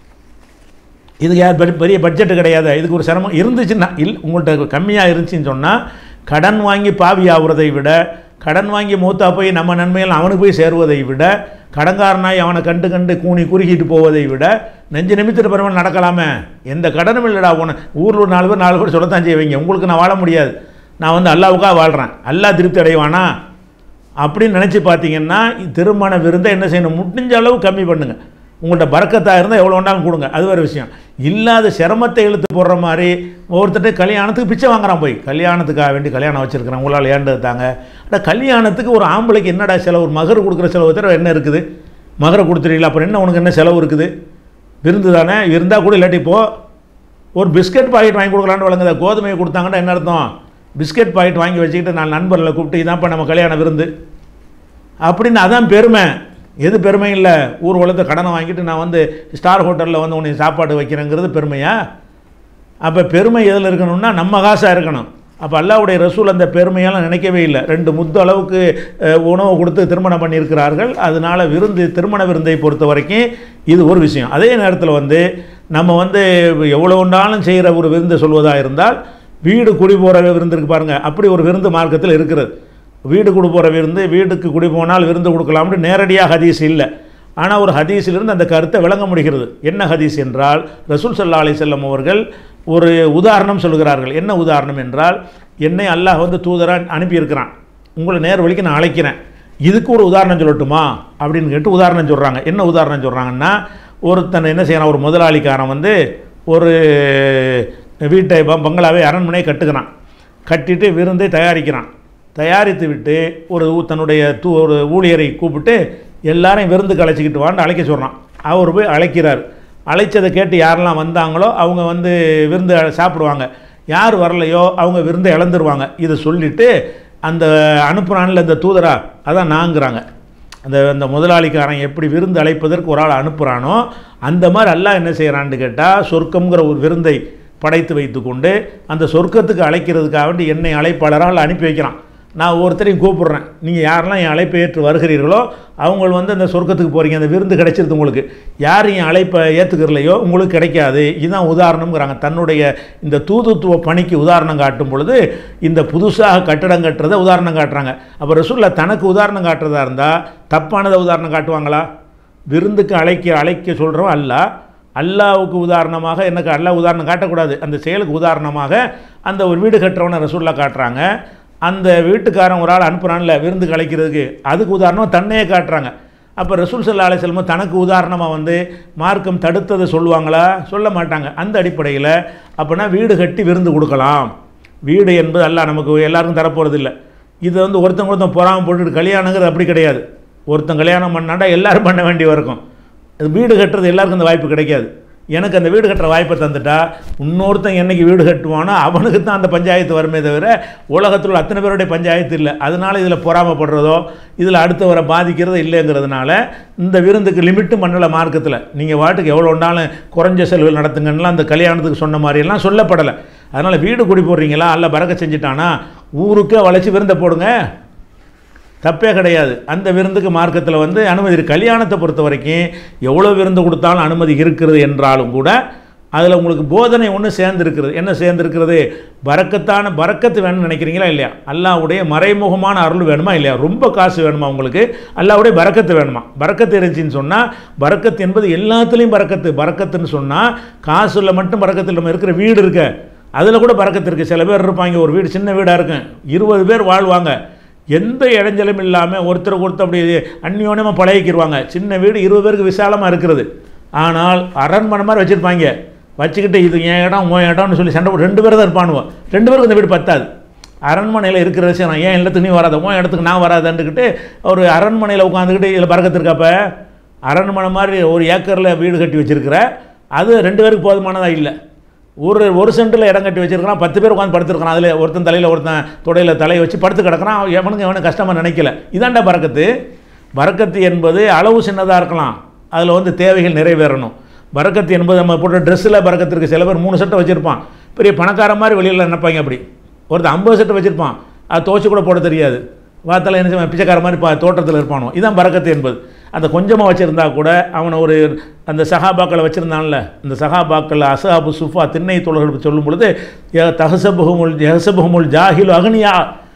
இதுக்கு யார் பெரிய- பெரிய பட்ஜெட்டு கிடையாது இதுக்கு ஒரு சிரமம் இருந்துச்சுன்னா இல் உங்கள்கிட்ட கம்மியாக இருந்துச்சுன்னு சொன்னால் கடன் வாங்கி பாவி ஆகுறதை விட கடன் வாங்கி மூத்தா போய் நம்ம நன்மையில் அவனுக்கு போய் சேருவதை விட கடன்காரனாய் அவனை கண்டு கண்டு கூனி குறுக்கிட்டு போவதை விட நெஞ்சு நிமித்திட்டு பெருமாள் நடக்கலாமே எந்த கடனும் இல்லைடா உன ஊரில் ஒரு நாலு பேர் நாலு பேர் சொல்லத்தான் செய்வீங்க உங்களுக்கு நான் வாழ முடியாது நான் வந்து அல்லாவுக்காக வாழ்கிறேன் அல்லாஹ் திருப்தி அடைவானா அப்படின்னு நினச்சி பார்த்தீங்கன்னா திருமண விருந்தை என்ன செய்யணும் முடிஞ்ச அளவு கம்மி பண்ணுங்கள் உங்கள்கிட்ட பறக்கத்தாக இருந்தால் எவ்வளோ வேணாலும் கொடுங்க அது வேறு விஷயம் இல்லாத சிரமத்தை இழுத்து போடுற மாதிரி ஒருத்தட்ட கல்யாணத்துக்கு பிச்சை வாங்குறான் போய் கல்யாணத்துக்காக வேண்டி கல்யாணம் வச்சுருக்கிறேன் உங்களால் ஏண்டது தாங்க அட கல்யாணத்துக்கு ஒரு ஆம்பளைக்கு என்னடா செலவு ஒரு மகர் கொடுக்குற செலவு தவிர என்ன இருக்குது மகரை கொடுத்துறீங்களா அப்புறம் என்ன உனக்கு என்ன செலவு இருக்குது விருந்து தானே இருந்தால் கூட இல்லாட்டி போ ஒரு பிஸ்கட் பாக்கெட் வாங்கி கொடுக்கலான்னு வழங்குத கோதுமையை கொடுத்தாங்கன்னா என்ன அர்த்தம் பிஸ்கட் பாக்கெட் வாங்கி வச்சுக்கிட்டு நான் நண்பர்களை கூப்பிட்டு இதான்ப்பா நம்ம கல்யாண விருந்து அப்படின்னு அதான் பெருமை எது பெருமை இல்லை ஊர் உலகத்தை கடனை வாங்கிட்டு நான் வந்து ஸ்டார் ஹோட்டலில் வந்து உனக்கு சாப்பாடு வைக்கிறேங்கிறது பெருமையா அப்போ பெருமை எதில் இருக்கணும்னா நம்ம காசாக இருக்கணும் அப்போ அல்லாவுடைய ரசூல் அந்த பெருமையெல்லாம் நினைக்கவே இல்லை ரெண்டு முத்து அளவுக்கு அஹ், உணவு கொடுத்து திருமணம் பண்ணியிருக்கிறார்கள் அதனால் விருந்து திருமண விருந்தை பொறுத்த வரைக்கும் இது ஒரு விஷயம் அதே நேரத்தில் வந்து நம்ம வந்து எவ்வளோ ஒன்றாலும் செய்கிற ஒரு விருந்து சொல்வதாக இருந்தால் வீடு குடி போகிற விருந்து இருக்கு பாருங்கள் அப்படி ஒரு விருந்து மார்க்கத்தில் இருக்கிறது வீடு குடி போகிற விருந்து வீட்டுக்கு குடி போனால் விருந்து கொடுக்கலாம்னு நேரடியாக ஹதீஸ் இல்லை ஆனால் ஒரு ஹதீஸிலிருந்து அந்த கருத்தை விளங்க முடிகிறது என்ன ஹதீஸ் என்றால் ரசூல் சல்லா அலி செல்லம் அவர்கள் ஒரு உதாரணம் சொல்கிறார்கள் என்ன உதாரணம் என்றால் என்னை அல்லாஹ் வந்து தூதராக அனுப்பியிருக்கிறான் உங்களை நேர் வழிக்கு நான் அழைக்கிறேன் இதுக்கு ஒரு உதாரணம் சொல்லட்டுமா அப்படின்னு கேட்டு உதாரணம் சொல்கிறாங்க என்ன உதாரணம் சொல்கிறாங்கன்னா ஒருத்தன் என்ன செய்யறான் ஒரு முதலாளிக்காரன் வந்து ஒரு வீட்டை ப- பங்களாவை அரண்மனையை கட்டுக்கிறான் கட்டிட்டு விருந்தை தயாரிக்கிறான் தயாரித்து விட்டு ஒரு ஊ- தன்னுடைய தூ ஒரு ஊழியரை கூப்பிட்டு எல்லாரையும் விருந்துக்கு அழைச்சிக்கிட்டு வான்னு அழைக்க சொல்கிறான் அவர் போய் அழைக்கிறார் அழைச்சதை கேட்டு யாரெல்லாம் வந்தாங்களோ அவங்க வந்து விருந்து சாப்பிடுவாங்க யார் வரலையோ அவங்க விருந்தை இழந்துருவாங்க இதை சொல்லிவிட்டு அந்த அனுப்புகிறான்ல இந்த தூதரா அதான் நாங்கிறாங்க அந்த அந்த முதலாளிக்காரன் எப்படி விருந்து அழைப்பதற்கு ஒரு ஆள் அனுப்புகிறானோ அந்த மாதிரி அல்லாஹ் என்ன செய்கிறான்னு கேட்டால் சொர்க்கம்ங்கிற ஒரு விருந்தை படைத்து வைத்துக்கொண்டு அந்த சொர்க்கத்துக்கு அழைக்கிறதுக்காக வேண்டி என்னை அழைப்பாளரால் அனுப்பி வைக்கிறான் நான் ஒருத்தரையும் கூப்பிடுறேன் நீங்கள் யாரெல்லாம் என் அழைப்பை ஏற்று வருகிறீர்களோ அவங்க வந்து அந்த சொர்க்கத்துக்கு போகிறீங்க அந்த விருந்து கிடைச்சிருது உங்களுக்கு யார் என் அழைப்பை ஏற்றுக்கிறலையோ உங்களுக்கு கிடைக்காது இதுதான் உதாரணம்ங்கிறாங்க தன்னுடைய இந்த தூதுத்துவ பணிக்கு உதாரணம் காட்டும் பொழுது இந்த புதுசாக கட்டடம் கட்டுறதை உதாரணம் காட்டுறாங்க அப்போ ரசூல்லா தனக்கு உதாரணம் காட்டுறதா இருந்தால் தப்பானதை உதாரணம் காட்டுவாங்களா விருந்துக்கு அழைக்க அழைக்க சொல்கிறோம் அல்ல அல்லாவுக்கு உதாரணமாக எனக்கு அல்லாஹ் உதாரணம் காட்டக்கூடாது அந்த செயலுக்கு உதாரணமாக அந்த ஒரு வீடு கட்டுறவனை ரசூல்லா காட்டுறாங்க அந்த வீட்டுக்காரன் ஒரு ஆள் அனுப்புகிறான்ல விருந்துக்கு அழைக்கிறதுக்கு அதுக்கு உதாரணமாக தன்னையே காட்டுறாங்க அப்போ ரசூல் சல்லா அலிஸ்லமும் தனக்கு உதாரணமாக வந்து மார்க்கம் தடுத்ததை சொல்லுவாங்களா சொல்ல மாட்டாங்க அந்த அடிப்படையில் அப்போனா வீடு கட்டி விருந்து கொடுக்கலாம் வீடு என்பது அல்லாஹ் நமக்கு எல்லாருக்கும் தரப்போகிறது இல்லை இது வந்து ஒருத்தன் ஒருத்தன் பொறாம போட்டுட்டு கல்யாணங்கிறது அப்படி கிடையாது ஒருத்தன் கல்யாணம் பண்ணாண்டா எல்லாரும் பண்ண வேண்டி இருக்கும் இது வீடு கட்டுறது எல்லாருக்கும் அந்த வாய்ப்பு கிடைக்காது எனக்கு அந்த வீடு கட்டுற வாய்ப்பை தந்துட்டா இன்னொருத்தன் என்னைக்கு வீடு கட்டுவானோ அவனுக்கு தான் அந்த பஞ்சாயத்து வருமே தவிர உலகத்தில் உள்ள அத்தனை பேருடைய பஞ்சாயத்து இல்லை அதனால இதில் பொறாமப்படுறதோ இதில் அடுத்தவரை பாதிக்கிறதோ இல்லைங்கிறதுனால இந்த விருந்துக்கு லிமிட்டும் பண்ணல மார்க்கத்தில் நீங்கள் வாட்டுக்கு எவ்வளோ ஒன்றாலும் குறைஞ்ச செலவில் நடத்துங்கன்னா அந்த கல்யாணத்துக்கு சொன்ன மாதிரியெல்லாம் சொல்லப்படலை அதனால் வீடு குடி போடுறீங்களா அல்ல பறக்க செஞ்சுட்டானா ஊருக்கே வளைச்சி விருந்தை போடுங்க தப்பே கிடையாது அந்த விருந்துக்கு மார்க்கத்தில் வந்து அனுமதி இருக்கு கல்யாணத்தை பொறுத்த வரைக்கும் எவ்வளோ விருந்து கொடுத்தாலும் அனுமதி இருக்கிறது என்றாலும் கூட அதில் உங்களுக்கு போதனை ஒன்று சேர்ந்துருக்கிறது என்ன சேர்ந்துருக்கிறது பறக்கத்தான பறக்கத்து வேணும்னு நினைக்கிறீங்களா இல்லையா அல்லாவுடைய மறைமுகமான அருள் வேணுமா இல்லையா ரொம்ப காசு வேணுமா உங்களுக்கு அல்லாவுடைய பறக்கத்து வேணுமா பறக்கத்து இருந்துச்சின்னு சொன்னால் பறக்கத்து என்பது எல்லாத்துலேயும் பறக்கத்து பறக்கத்துன்னு சொன்னால் காசுல மட்டும் பறக்கத்தில் நம்ம இருக்கிற வீடு இருக்க அதில் கூட பறக்கத்து இருக்குது சில பேர் இருப்பாங்க ஒரு வீடு சின்ன வீடாக இருக்கும் இருபது பேர் வாழ்வாங்க எந்த இடைஞ்சலும் இல்லாமல் ஒருத்தருக்கு ஒருத்தர் அப்படி அந்யோன்யமாக பழகிக்கிடுவாங்க சின்ன வீடு இருபது பேருக்கு விசாலமாக இருக்கிறது ஆனால் அரண்மனை மாதிரி வச்சுருப்பாங்க வச்சுக்கிட்டு இது என் இடம் உன் இடம்னு சொல்லி சண்டை போட்டு ரெண்டு பேர் தான் இருப்பானுவோம் ரெண்டு பேருக்கு இந்த வீடு பத்தாது அரண்மனையில் இருக்கிற விஷயம் நான் ஏன் இடத்துக்கு நீ வராத உன் இடத்துக்கு நான் வராதன்னுக்கிட்டு ஒரு அரண்மனையில் உட்காந்துக்கிட்டு இதில் பறக்கத்து இருக்கப்ப அரண்மனை மாதிரி ஒரு ஏக்கரில் வீடு கட்டி வச்சிருக்கிற அது ரெண்டு பேருக்கு போதுமானதாக இல்லை ஒரு ஒரு சென்டில் இடம் கட்டி வச்சிருக்கிறான் பத்து பேர் உட்காந்து படுத்துருக்கான் அதில் ஒருத்தன் தலையில் ஒருத்தன் தொடையில் தலையை வச்சு படுத்து கிடக்கிறான் எவனுக்கு எவனுக்கு கஷ்டமாக நினைக்கல இதாண்டா பறக்கத்து பறக்கத்து என்பது அளவு சின்னதாக இருக்கலாம் அதில் வந்து தேவைகள் நிறைவேறணும் பறக்கத்து என்பது நம்ம போட்ட ட்ரெஸ்ஸில் பறக்கத்து இருக்குது சில பேர் மூணு சட்டை வச்சுருப்பான் பெரிய பணக்கார மாதிரி வெளியில் நினைப்பாங்க அப்படி ஒருத்தன் ஐம்பது சட்டை வச்சுருப்பான் அது துவச்சி கூட போட தெரியாது வார்த்தையில் என்ன செய்வான் பிச்சைக்கார மாதிரி பா தோட்டத்தில் இருப்பானோ இதான் பறக்கத்து என்பது அந்த கொஞ்சமாக வச்சுருந்தா கூட அவனை ஒரு அந்த சகாபாக்களை வச்சுருந்தான்ல அந்த சகாபாக்கள் அசஹாபு சுஃபா திண்ணை தோழர்கள் சொல்லும் பொழுது தஹசபுகமுல் ஜஹசபுகமுல் ஜாஹில் அகனியா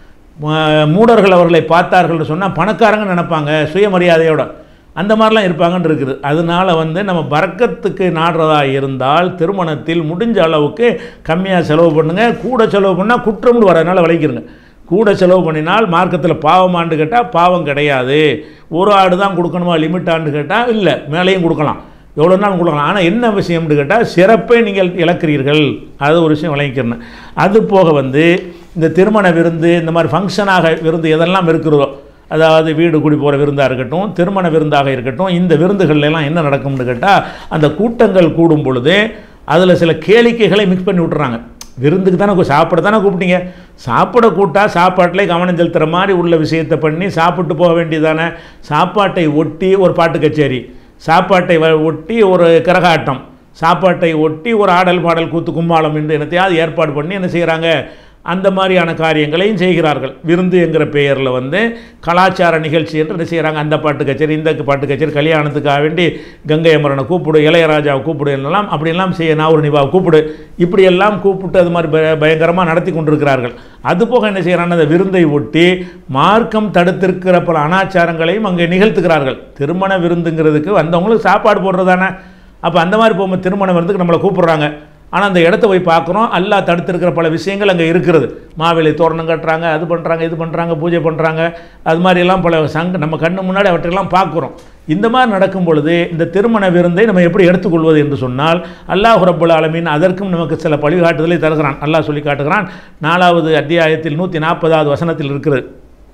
ம- மூடர்கள் அவர்களை பார்த்தார்கள்னு சொன்னால் பணக்காரங்க நினைப்பாங்க சுயமரியாதையோட அந்த மாதிரிலாம் இருப்பாங்கன்னு இருக்குது அதனால வந்து நம்ம பறக்கத்துக்கு நாடுறதா இருந்தால் திருமணத்தில் முடிஞ்ச அளவுக்கு கம்மியாக செலவு பண்ணுங்க கூட செலவு பண்ணால் குற்றம்னு வரதுனால விளைக்கிறங்க கூட செலவு பண்ணினால் மார்க்கத்தில் பாவமான்னு கேட்டால் பாவம் கிடையாது ஒரு ஆடு தான் கொடுக்கணுமா லிமிட்டான்னு கேட்டால் இல்லை மேலேயும் கொடுக்கலாம் எவ்வளோ நாள் கொடுக்கலாம் ஆனால் என்ன விஷயம்னு கேட்டால் சிறப்பை நீங்கள் இழக்கிறீர்கள் அது ஒரு விஷயம் விளங்கிக்கிறேன் அது போக வந்து இந்த திருமண விருந்து இந்த மாதிரி ஃபங்க்ஷனாக விருந்து எதெல்லாம் இருக்கிறதோ அதாவது வீடு குடி போகிற விருந்தாக இருக்கட்டும் திருமண விருந்தாக இருக்கட்டும் இந்த விருந்துகள்ல எல்லாம் என்ன நடக்கும்னு கேட்டால் அந்த கூட்டங்கள் கூடும் பொழுது அதில் சில கேளிக்கைகளை மிக்ஸ் பண்ணி விட்டுறாங்க விருந்துக்கு தானே கூ- சாப்பிட தானே கூப்பிட்டீங்க சாப்பிட கூட்டா சாப்பாட்டிலே கவனம் செலுத்துகிற மாதிரி உள்ள விஷயத்தை பண்ணி சாப்பிட்டு போக வேண்டியதானே சாப்பாட்டை ஒட்டி ஒரு பாட்டு கச்சேரி சாப்பாட்டை வ- ஒட்டி ஒரு கரகாட்டம் சாப்பாட்டை ஒட்டி ஒரு ஆடல் பாடல் கூத்து கும்மாளம் என்று என்னத்தையாவது ஏற்பாடு பண்ணி என்ன செய்கிறாங்க அந்த மாதிரியான காரியங்களையும் செய்கிறார்கள் விருந்து என்கிற பெயரில் வந்து கலாச்சார நிகழ்ச்சி என்று என்ன செய்கிறாங்க அந்த பாட்டு கச்சேரி இந்த பாட்டு கச்சேரி கல்யாணத்துக்காக வேண்டி கங்கை அமரனை கூப்பிடு இளையராஜாவை கூப்பிடு என்னெல்லாம் அப்படியெல்லாம் செய்ய நாவூர் நிபாவை கூப்பிடு இப்படியெல்லாம் கூப்பிட்டு அது மாதிரி பய பயங்கரமாக நடத்தி கொண்டிருக்கிறார்கள் அதுபோக என்ன செய்கிறாங்க அந்த விருந்தை ஒட்டி மார்க்கம் தடுத்திருக்கிற பல அனாச்சாரங்களையும் அங்கே நிகழ்த்துகிறார்கள் திருமண விருந்துங்கிறதுக்கு வந்தவங்களுக்கு சாப்பாடு போடுறதானே அப்போ அந்த மாதிரி போகும்போது திருமண விருந்துக்கு நம்மளை கூப்பிட்றாங்க ஆனால் அந்த இடத்த போய் பார்க்குறோம் அல்லாஹ் தடுத்திருக்கிற பல விஷயங்கள் அங்கே இருக்கிறது மாவேலி தோரணம் கட்டுறாங்க அது பண்ணுறாங்க இது பண்ணுறாங்க பூஜை பண்ணுறாங்க அது மாதிரியெல்லாம் பல சங்க நம்ம கண்ணு முன்னாடி அவற்றையெல்லாம் பார்க்குறோம் இந்த மாதிரி நடக்கும் பொழுது இந்த திருமண விருந்தை நம்ம எப்படி எடுத்துக்கொள்வது என்று சொன்னால் அல்லாஹ் ரப்புல் ஆலமீன் அதற்கும் நமக்கு சில வழிகாட்டுதலை தருகிறான் அல்லாஹ் சொல்லி காட்டுகிறான் நாலாவது அத்தியாயத்தில் நூற்றி நாற்பதாவது வசனத்தில் இருக்கிறது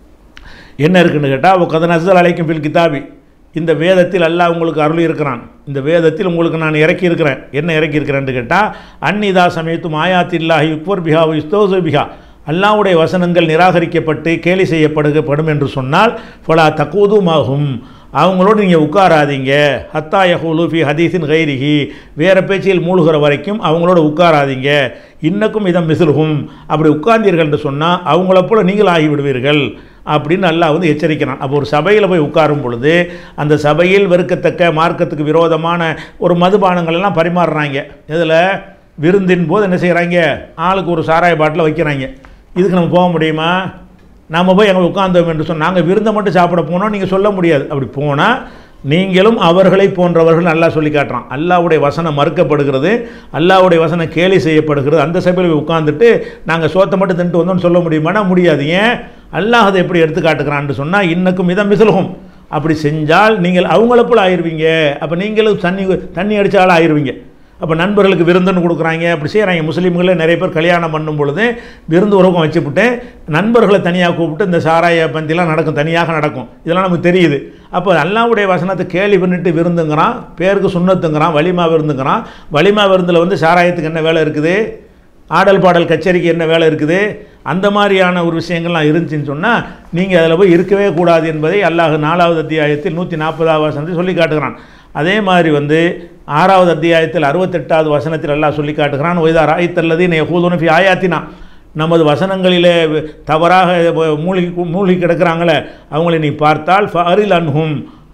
என்ன இருக்குன்னு கேட்டால் கதை நசல் அழைக்கும் பில் கிதாபி இந்த வேதத்தில் அல்லாஹ் உங்களுக்கு அருள் இருக்கிறான் இந்த வேதத்தில் உங்களுக்கு நான் இறக்கி இருக்கிறேன் என்ன இறக்கி இருக்கிறேன்னு கேட்டால் அந்நிதா சமயத்தும் ஆயாத்தில்லாஹி யுக்வர் பிஹா இஸ்தோசு பிஹா அல்லாஹ்வுடைய வசனங்கள் நிராகரிக்கப்பட்டு கேலி செய்யப்படுகப்படும் என்று சொன்னால் ஃபலா தக்கூதுமாகும் அவங்களோடு நீங்கள் உட்காராதீங்க ஹத்தா யஹூலு ஃபி ஹதீஸின் கைரிஹி வேறு பேச்சில் மூழ்கிற வரைக்கும் அவங்களோட உட்காராதீங்க இன்னக்கும் இதம் மிசில்ஹும் அப்படி உட்கார்ந்தீர்கள் என்று சொன்னால் அவங்கள போல நீங்கள் ஆகிவிடுவீர்கள் அப்படின்னு அல்லாஹ் வந்து எச்சரிக்கிறான் அப்போ ஒரு சபையில் போய் உட்காரும் பொழுது அந்த சபையில் வெறுக்கத்தக்க மார்க்கத்துக்கு விரோதமான ஒரு மதுபானங்கள் எல்லாம் பரிமாறுறாங்க இதில் விருந்தின் போது என்ன செய்கிறாங்க ஆளுக்கு ஒரு சாராய பாட்டில் வைக்கிறாங்க இதுக்கு நம்ம போக முடியுமா நாம் போய் அங்கே உட்கார்ந்தோம் என்று சொன்னால் நாங்கள் விருந்தை மட்டும் சாப்பிட போனோம் நீங்கள் சொல்ல முடியாது அப்படி போனால் நீங்களும் அவர்களை போன்றவர்கள் அல்லாஹ் சொல்லி காட்டுறான் அல்லாஹ்வுடைய வசனம் மறுக்கப்படுகிறது அல்லாஹ்வுடைய வசனம் கேலி செய்யப்படுகிறது அந்த சபையில் போய் உட்கார்ந்துட்டு நாங்கள் சோத்தை மட்டும் தின்ட்டு வந்தோம்னு சொல்ல முடியுமானா முடியாது ஏன் அல்லாஹ் அதை எப்படி எடுத்து காட்டுக்கிறான்னு சொன்னால் இன்னக்கும் இதம் மிசல்கும் அப்படி செஞ்சால் நீங்கள் அவங்கள போல ஆயிருவீங்க அப்போ நீங்களும் தண்ணி தண்ணி அடித்தாலும் ஆயிருவீங்க அப்போ நண்பர்களுக்கு விருந்துன்னு கொடுக்குறாங்க அப்படி செய்கிறாங்க முஸ்லீம்களே நிறைய பேர் கல்யாணம் பண்ணும் பொழுது விருந்து உறக்கம் வச்சுப்புட்டு நண்பர்களை தனியாக கூப்பிட்டு இந்த சாராய பந்திலாம் நடக்கும் தனியாக நடக்கும் இதெல்லாம் நமக்கு தெரியுது அப்போ அல்லாவுடைய வசனத்தை கேலி பண்ணிட்டு விருந்துங்கிறான் பேருக்கு சுண்ணத்துங்கிறான் வலிமா விருந்துங்கிறான் வலிமா விருந்தில் வந்து சாராயத்துக்கு என்ன வேலை இருக்குது ஆடல் பாடல் கச்சேரிக்கு என்ன வேலை இருக்குது அந்த மாதிரியான ஒரு விஷயங்கள்லாம் இருந்துச்சுன்னு சொன்னால் நீங்கள் அதில் போய் இருக்கவே கூடாது என்பதை அல்லாஹ் நாலாவது அத்தியாயத்தில் நூற்றி நாற்பதாவது வசனத்தில் சொல்லி காட்டுகிறான் அதே மாதிரி வந்து ஆறாவது அத்தியாயத்தில் அறுபத்தெட்டாவது வசனத்தில் அல்லாஹ் சொல்லி காட்டுகிறான் ஒய்தா ராய்த்தல்லது நீ ஹூதுனஃபி ஆயாத்தினா நமது வசனங்களிலே தவறாக மூழ்கி மூழ்கி கிடக்கிறாங்களே அவங்களை நீ பார்த்தால் ஃபரில் அன்ஹும்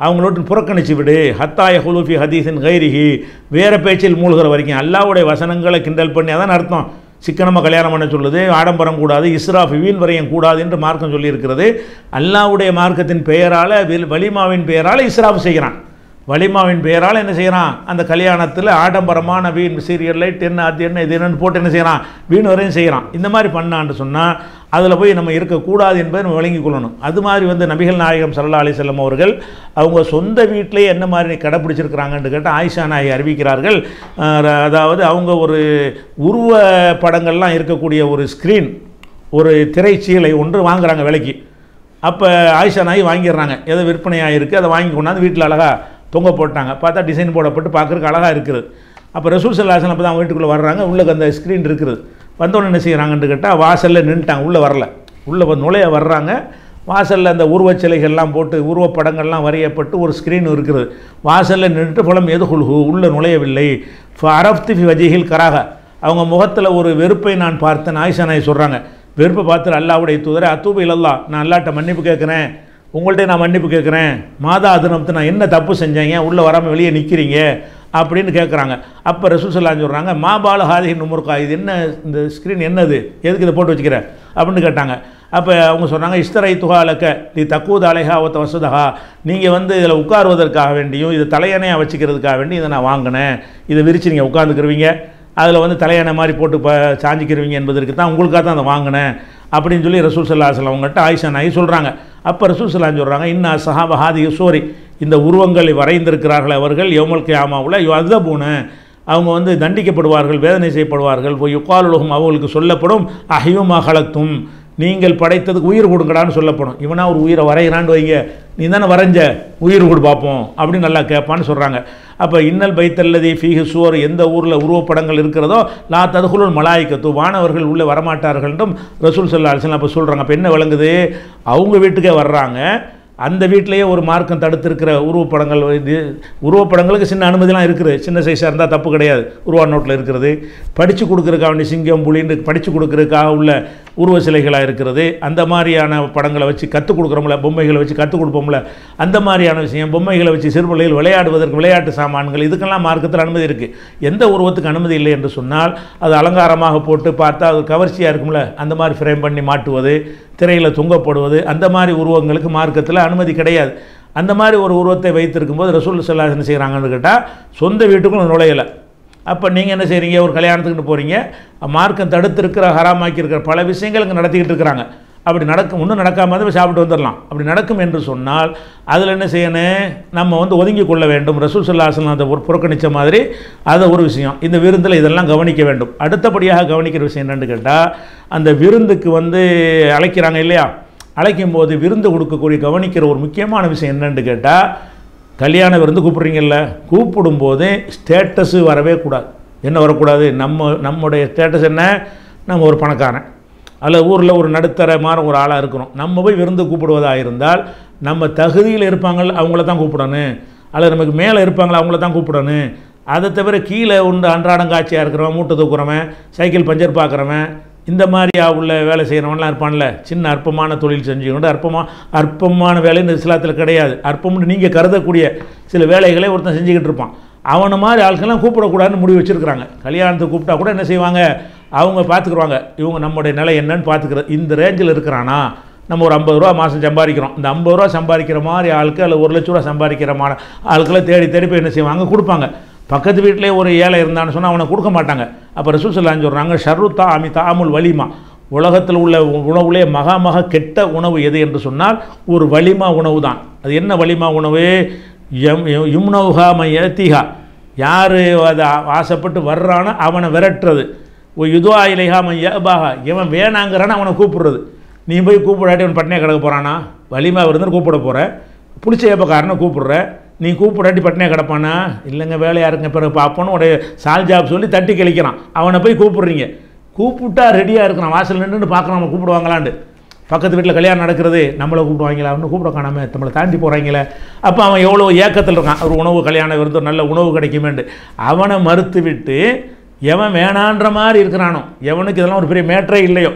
அவங்களோட்டு புறக்கணிச்சு விடு ஹத்தாய ஹுலூஃபி ஹதீஸின் கைரிஹி வேற பேச்சில் மூழ்கிற வரைக்கும் அல்லாவுடைய வசனங்களை கிண்டல் பண்ணி அதான் அர்த்தம் சிக்கனமாக கல்யாணம் பண்ண சொல்லுது ஆடம்பரம் கூடாது இஸ்ராஃப் வீண் வரையும் கூடாது என்று மார்க்கம் சொல்லியிருக்கிறது அல்லாவுடைய மார்க்கத்தின் பெயரால் வலிமாவின் பெயரால் இஸ்ராஃப் செய்கிறான் வலிமாவின் பெயரால் என்ன செய்கிறான் அந்த கல்யாணத்தில் ஆடம்பரமான வீண் சீரியல் லைட் என்ன அது என்ன இது என்னன்னு போட்டு என்ன செய்கிறான் வீண் வரையும் செய்கிறான் இந்த மாதிரி பண்ணான்னு சொன்னால் அதில் போய் நம்ம இருக்கக்கூடாது என்பதை நம்ம விளங்கிக் கொள்ளணும் அது மாதிரி வந்து நபிகள் நாயகம் சல்லா அலி செல்லம் அவர்கள் அவங்க சொந்த வீட்டிலே என்ன மாதிரி கடைப்பிடிச்சிருக்கிறாங்கன்னு கேட்டால் ஆயிஷா நாயகி அறிவிக்கிறார்கள் அஹ், அதாவது அவங்க ஒரு உருவ படங்கள்லாம் இருக்கக்கூடிய ஒரு ஸ்க்ரீன் ஒரு திரைச்சீலை ஒன்று வாங்குறாங்க விலைக்கு அப்போ ஆயிஷா நாயகி வாங்கிடுறாங்க ஏதோ விற்பனையாக இருக்குது அதை வாங்கி கொண்டாந்து வீட்டில் அழகாக தொங்க போட்டாங்க பார்த்தா டிசைன் போடப்பட்டு பார்க்குறதுக்கு அழகாக இருக்குது அப்போ ரசூல் சல்லாசன் அப்போ தான் வீட்டுக்குள்ளே வர்றாங்க உள்ளே அந்த ஸ்க்ரீன் இருக்குது வந்தோடனே என்ன செய்கிறாங்கன்னு கேட்டால் வாசலில் நின்றுட்டாங்க உள்ளே வரல உள்ளே வந்து நுழைய வர்றாங்க வாசலில் அந்த உருவச் சிலைகள்லாம் போட்டு உருவப்படங்கள்லாம் வரையப்பட்டு ஒரு ஸ்க்ரீன் இருக்குது வாசலில் நின்றுட்டு புலம் எது குல்ஹு உள்ளே நுழையவில்லை அரப்தி ஃபி வஜிஹில் கராக அவங்க முகத்தில் ஒரு வெறுப்பை நான் பார்த்தேன் ஆயிஷா நாய் சொல்கிறாங்க வெறுப்பை பார்த்து அல்லாவுடைய தூதரை அத்தூபு இல்லல்லா நான் அல்லாட்ட மன்னிப்பு கேட்குறேன் உங்கள்கிட்ட நான் மன்னிப்பு கேட்குறேன் மாதா அதுனத்து நான் என்ன தப்பு செஞ்சேங்க உள்ளே வராமல் வெளியே நிற்கிறீங்க அப்படின்னு கேட்குறாங்க அப்போ ரசூசல்லான்னு சொல்கிறாங்க மா பால ஹாதிஹின் நுமுருக்கா இது என்ன இந்த ஸ்க்ரீன் என்னது எதுக்கு இதை போட்டு வச்சுக்கிற அப்படின்னு கேட்டாங்க அப்போ அவங்க சொன்னாங்க இஸ்தரை துகாலக்க நீ தக்கூத் அலைஹா ஒத்த வசதஹா நீங்கள் வந்து இதில் உட்காருவதற்காக வேண்டியும் இது தலையணையாக வச்சுக்கிறதுக்காக வேண்டி இதை நான் வாங்கினேன் இதை விரிச்சு நீங்கள் உட்காந்துக்கிருவீங்க அதில் வந்து தலையணை மாதிரி போட்டு ப சாஞ்சிக்கிருவீங்க என்பதற்கு தான் உங்களுக்காக தான் அதை வாங்கினேன் அப்படின்னு சொல்லி ரசூல் சல்லா அலுவலம் அவங்ககிட்ட ஆயிஷா நாயி சொல்கிறாங்க அப்போ ரசூல் சல்லான்னு சொல்கிறாங்க இன்ன சஹாப ஹாதி சோரி இந்த உருவங்களை வரைந்திருக்கிறார்கள் அவர்கள் யோமல் கியாமாவில் அதுபூன அவங்க வந்து தண்டிக்கப்படுவார்கள் வேதனை செய்யப்படுவார்கள் போய் யுக்காலுலகம் அவங்களுக்கு சொல்லப்படும் அஹியுமா ஹலத்தும் நீங்கள் படைத்ததுக்கு உயிர் கொடுங்கடான்னு சொல்லப்படும் இவனா ஒரு உயிரை வரைகிறான்னு வைங்க நீ தானே வரைஞ்ச உயிர் கொடு பார்ப்போம் அப்படின்னு நல்லா கேட்பான்னு சொல்கிறாங்க அப்போ இன்னல் பைத்தல்லதி ஃபீஹு சுவர் எந்த ஊரில் உருவப்படங்கள் இருக்கிறதோ லா ததுகுலுல் மலாய்க்கத்து வானவர்கள் உள்ளே வரமாட்டார்கள் என்றும் ரசூல் சல்லா அலிஸ்லாம் அப்போ சொல்கிறாங்க அப்போ என்ன விளங்குது அவங்க வீட்டுக்கே வர்றாங்க அந்த வீட்டிலேயே ஒரு மார்க்கம் தடுத்திருக்கிற உருவப்படங்கள் இது உருவப்படங்களுக்கு சின்ன அனுமதிலாம் இருக்குது சின்ன சைஸாக இருந்தால் தப்பு கிடையாது உருவா நோட்டில் இருக்கிறது படித்து கொடுக்குறதுக்காக வேண்டிய சிங்கம் புலின்னு படித்து கொடுக்குறதுக்காக உள்ள உருவ சிலைகளாக இருக்கிறது அந்த மாதிரியான படங்களை வச்சு கற்றுக் கொடுக்குறோம்ல பொம்மைகளை வச்சு கற்றுக் கொடுப்போம்ல அந்த மாதிரியான விஷயம் பொம்மைகளை வச்சு சிறு பிள்ளைகள் விளையாடுவதற்கு விளையாட்டு சாமான்கள் இதுக்கெல்லாம் மார்க்கத்தில் அனுமதி இருக்குது எந்த உருவத்துக்கு அனுமதி இல்லை என்று சொன்னால் அது அலங்காரமாக போட்டு பார்த்தா அது கவர்ச்சியாக இருக்கும்ல அந்த மாதிரி ஃப்ரேம் பண்ணி மாட்டுவது திரையில் தொங்கப்படுவது அந்த மாதிரி உருவங்களுக்கு மார்க்கத்தில் அனுமதி கிடையாது அந்த மாதிரி ஒரு உருவத்தை வைத்திருக்கும் போது ரசூல் சல்லா என்ன செய்கிறாங்கன்னு கேட்டால் சொந்த வீட்டுக்குள்ள நுழையலை அப்போ நீங்கள் என்ன செய்கிறீங்க ஒரு கல்யாணத்துக்கு போகிறீங்க மார்க்கம் தடுத்திருக்கிற ஹராமாக்கியிருக்கிற பல விஷயங்கள் இங்கே நடத்திக்கிட்டு இருக்கிறாங்க அப்படி நடக்கும் இன்னும் நடக்காம தான் சாப்பிட்டு வந்துடலாம் அப்படி நடக்கும் என்று சொன்னால் அதில் என்ன செய்யணும் நம்ம வந்து ஒதுங்கி கொள்ள வேண்டும் ரசூல் சல்லாஹன் அதை ஒரு புறக்கணித்த மாதிரி அது ஒரு விஷயம் இந்த விருந்தில் இதெல்லாம் கவனிக்க வேண்டும் அடுத்தபடியாக கவனிக்கிற விஷயம் என்னன்னு கேட்டால் அந்த விருந்துக்கு வந்து அழைக்கிறாங்க இல்லையா அழைக்கும் போது விருந்து கொடுக்கக்கூடிய கவனிக்கிற ஒரு முக்கியமான விஷயம் என்னன்னு கேட்டால் கல்யாண விருந்து கூப்பிட்றீங்கல்ல கூப்பிடும்போது ஸ்டேட்டஸு வரவே கூடாது என்ன வரக்கூடாது நம்ம நம்முடைய ஸ்டேட்டஸ் என்ன நம்ம ஒரு பணக்காரன் அல்ல ஊரில் ஒரு நடுத்தரமான ஒரு ஆளாக இருக்கிறோம் நம்ம போய் விருந்து கூப்பிடுவதாக இருந்தால் நம்ம தகுதியில் இருப்பாங்கள் அவங்கள தான் கூப்பிடணும் அல்லது நமக்கு மேலே இருப்பாங்களா அவங்கள தான் கூப்பிடணும் அதை தவிர கீழே உண்டு அன்றாடம் காட்சியாக இருக்கிறவன் மூட்டை தூக்குறவன் சைக்கிள் பஞ்சர் பார்க்குறவன் இந்த மாதிரியா உள்ள வேலை செய்கிறவன்லாம் இருப்பான்ல சின்ன அற்பமான தொழில் செஞ்சுக்கிட்டு அற்பமாக அற்பமான வேலை இந்த இஸ்லாத்தில் கிடையாது அற்பம்னு நீங்கள் கருதக்கூடிய சில வேலைகளை ஒருத்தன் செஞ்சுக்கிட்டு இருப்பான் அவனை மாதிரி ஆட்கள்லாம் கூப்பிடக்கூடாதுன்னு முடிவு வச்சுருக்கிறாங்க கல்யாணத்துக்கு கூப்பிட்டா கூட என்ன செய்வாங்க அவங்க பார்த்துக்குருவாங்க இவங்க நம்முடைய நிலை என்னன்னு பார்த்துக்கிறது இந்த ரேஞ்சில் இருக்கிறானா நம்ம ஒரு ஐம்பது ரூபா மாதம் சம்பாதிக்கிறோம் இந்த ஐம்பது ரூபா சம்பாதிக்கிற மாதிரி ஆளுக்கு அல்ல ஒரு லட்ச ரூபா சம்பாதிக்கிற மா ஆட்களை தேடி தேடி போய் என்ன செய்வாங்க கொடுப்பாங்க பக்கத்து வீட்டிலே ஒரு ஏழை இருந்தான்னு சொன்னால் அவனை கொடுக்க மாட்டாங்க அப்போ ரசூசல்லான்னு சொல்கிறாங்க ஷர்ருத்தா அமி தாமுல் வலிமா உலகத்தில் உள்ள உணவுலே மகா மகா கெட்ட உணவு எது என்று சொன்னால் ஒரு வலிமா உணவு தான் அது என்ன வலிமா உணவு எம் யும்னவுஹா மையத்திஹா யார் அதை ஆசைப்பட்டு வர்றானோ அவனை விரட்டுறது ஓ யுதுவா இலைஹா மையபாகா இவன் வேணாங்கிறான்னு அவனை கூப்பிடுறது நீ போய் கூப்பிடாட்டி அவன் பட்டினியாக கிடக்க போகிறானா வலிமா விருந்து கூப்பிட போகிற பிடிச்ச ஏப்பக்காரனை கூப்பிடுற நீ கூப்பிடாட்டி பட்டினியாக கிடப்பானா இல்லைங்க வேலையாக இருங்க பிறகு பார்ப்போன்னு உடைய சால் ஜாப் சொல்லி தட்டி கழிக்கிறான் அவனை போய் கூப்பிடுறீங்க கூப்பிட்டா ரெடியாக இருக்கிறான் வாசல் நின்று பார்க்குறான் அவன் கூப்பிடுவாங்களான்னு பக்கத்து வீட்டில் கல்யாணம் நடக்கிறது நம்மளை கூப்பிடுவாங்களா அவனு கூப்பிட காணாம நம்மளை தாண்டி போகிறாங்களே அப்போ அவன் எவ்வளோ ஏக்கத்தில் இருக்கான் ஒரு உணவு கல்யாணம் விருந்து நல்ல உணவு கிடைக்குமேண்டு அவனை மறுத்து விட்டு எவன் வேணான்ற மாதிரி இருக்கிறானோ எவனுக்கு இதெல்லாம் ஒரு பெரிய மேட்டரே இல்லையோ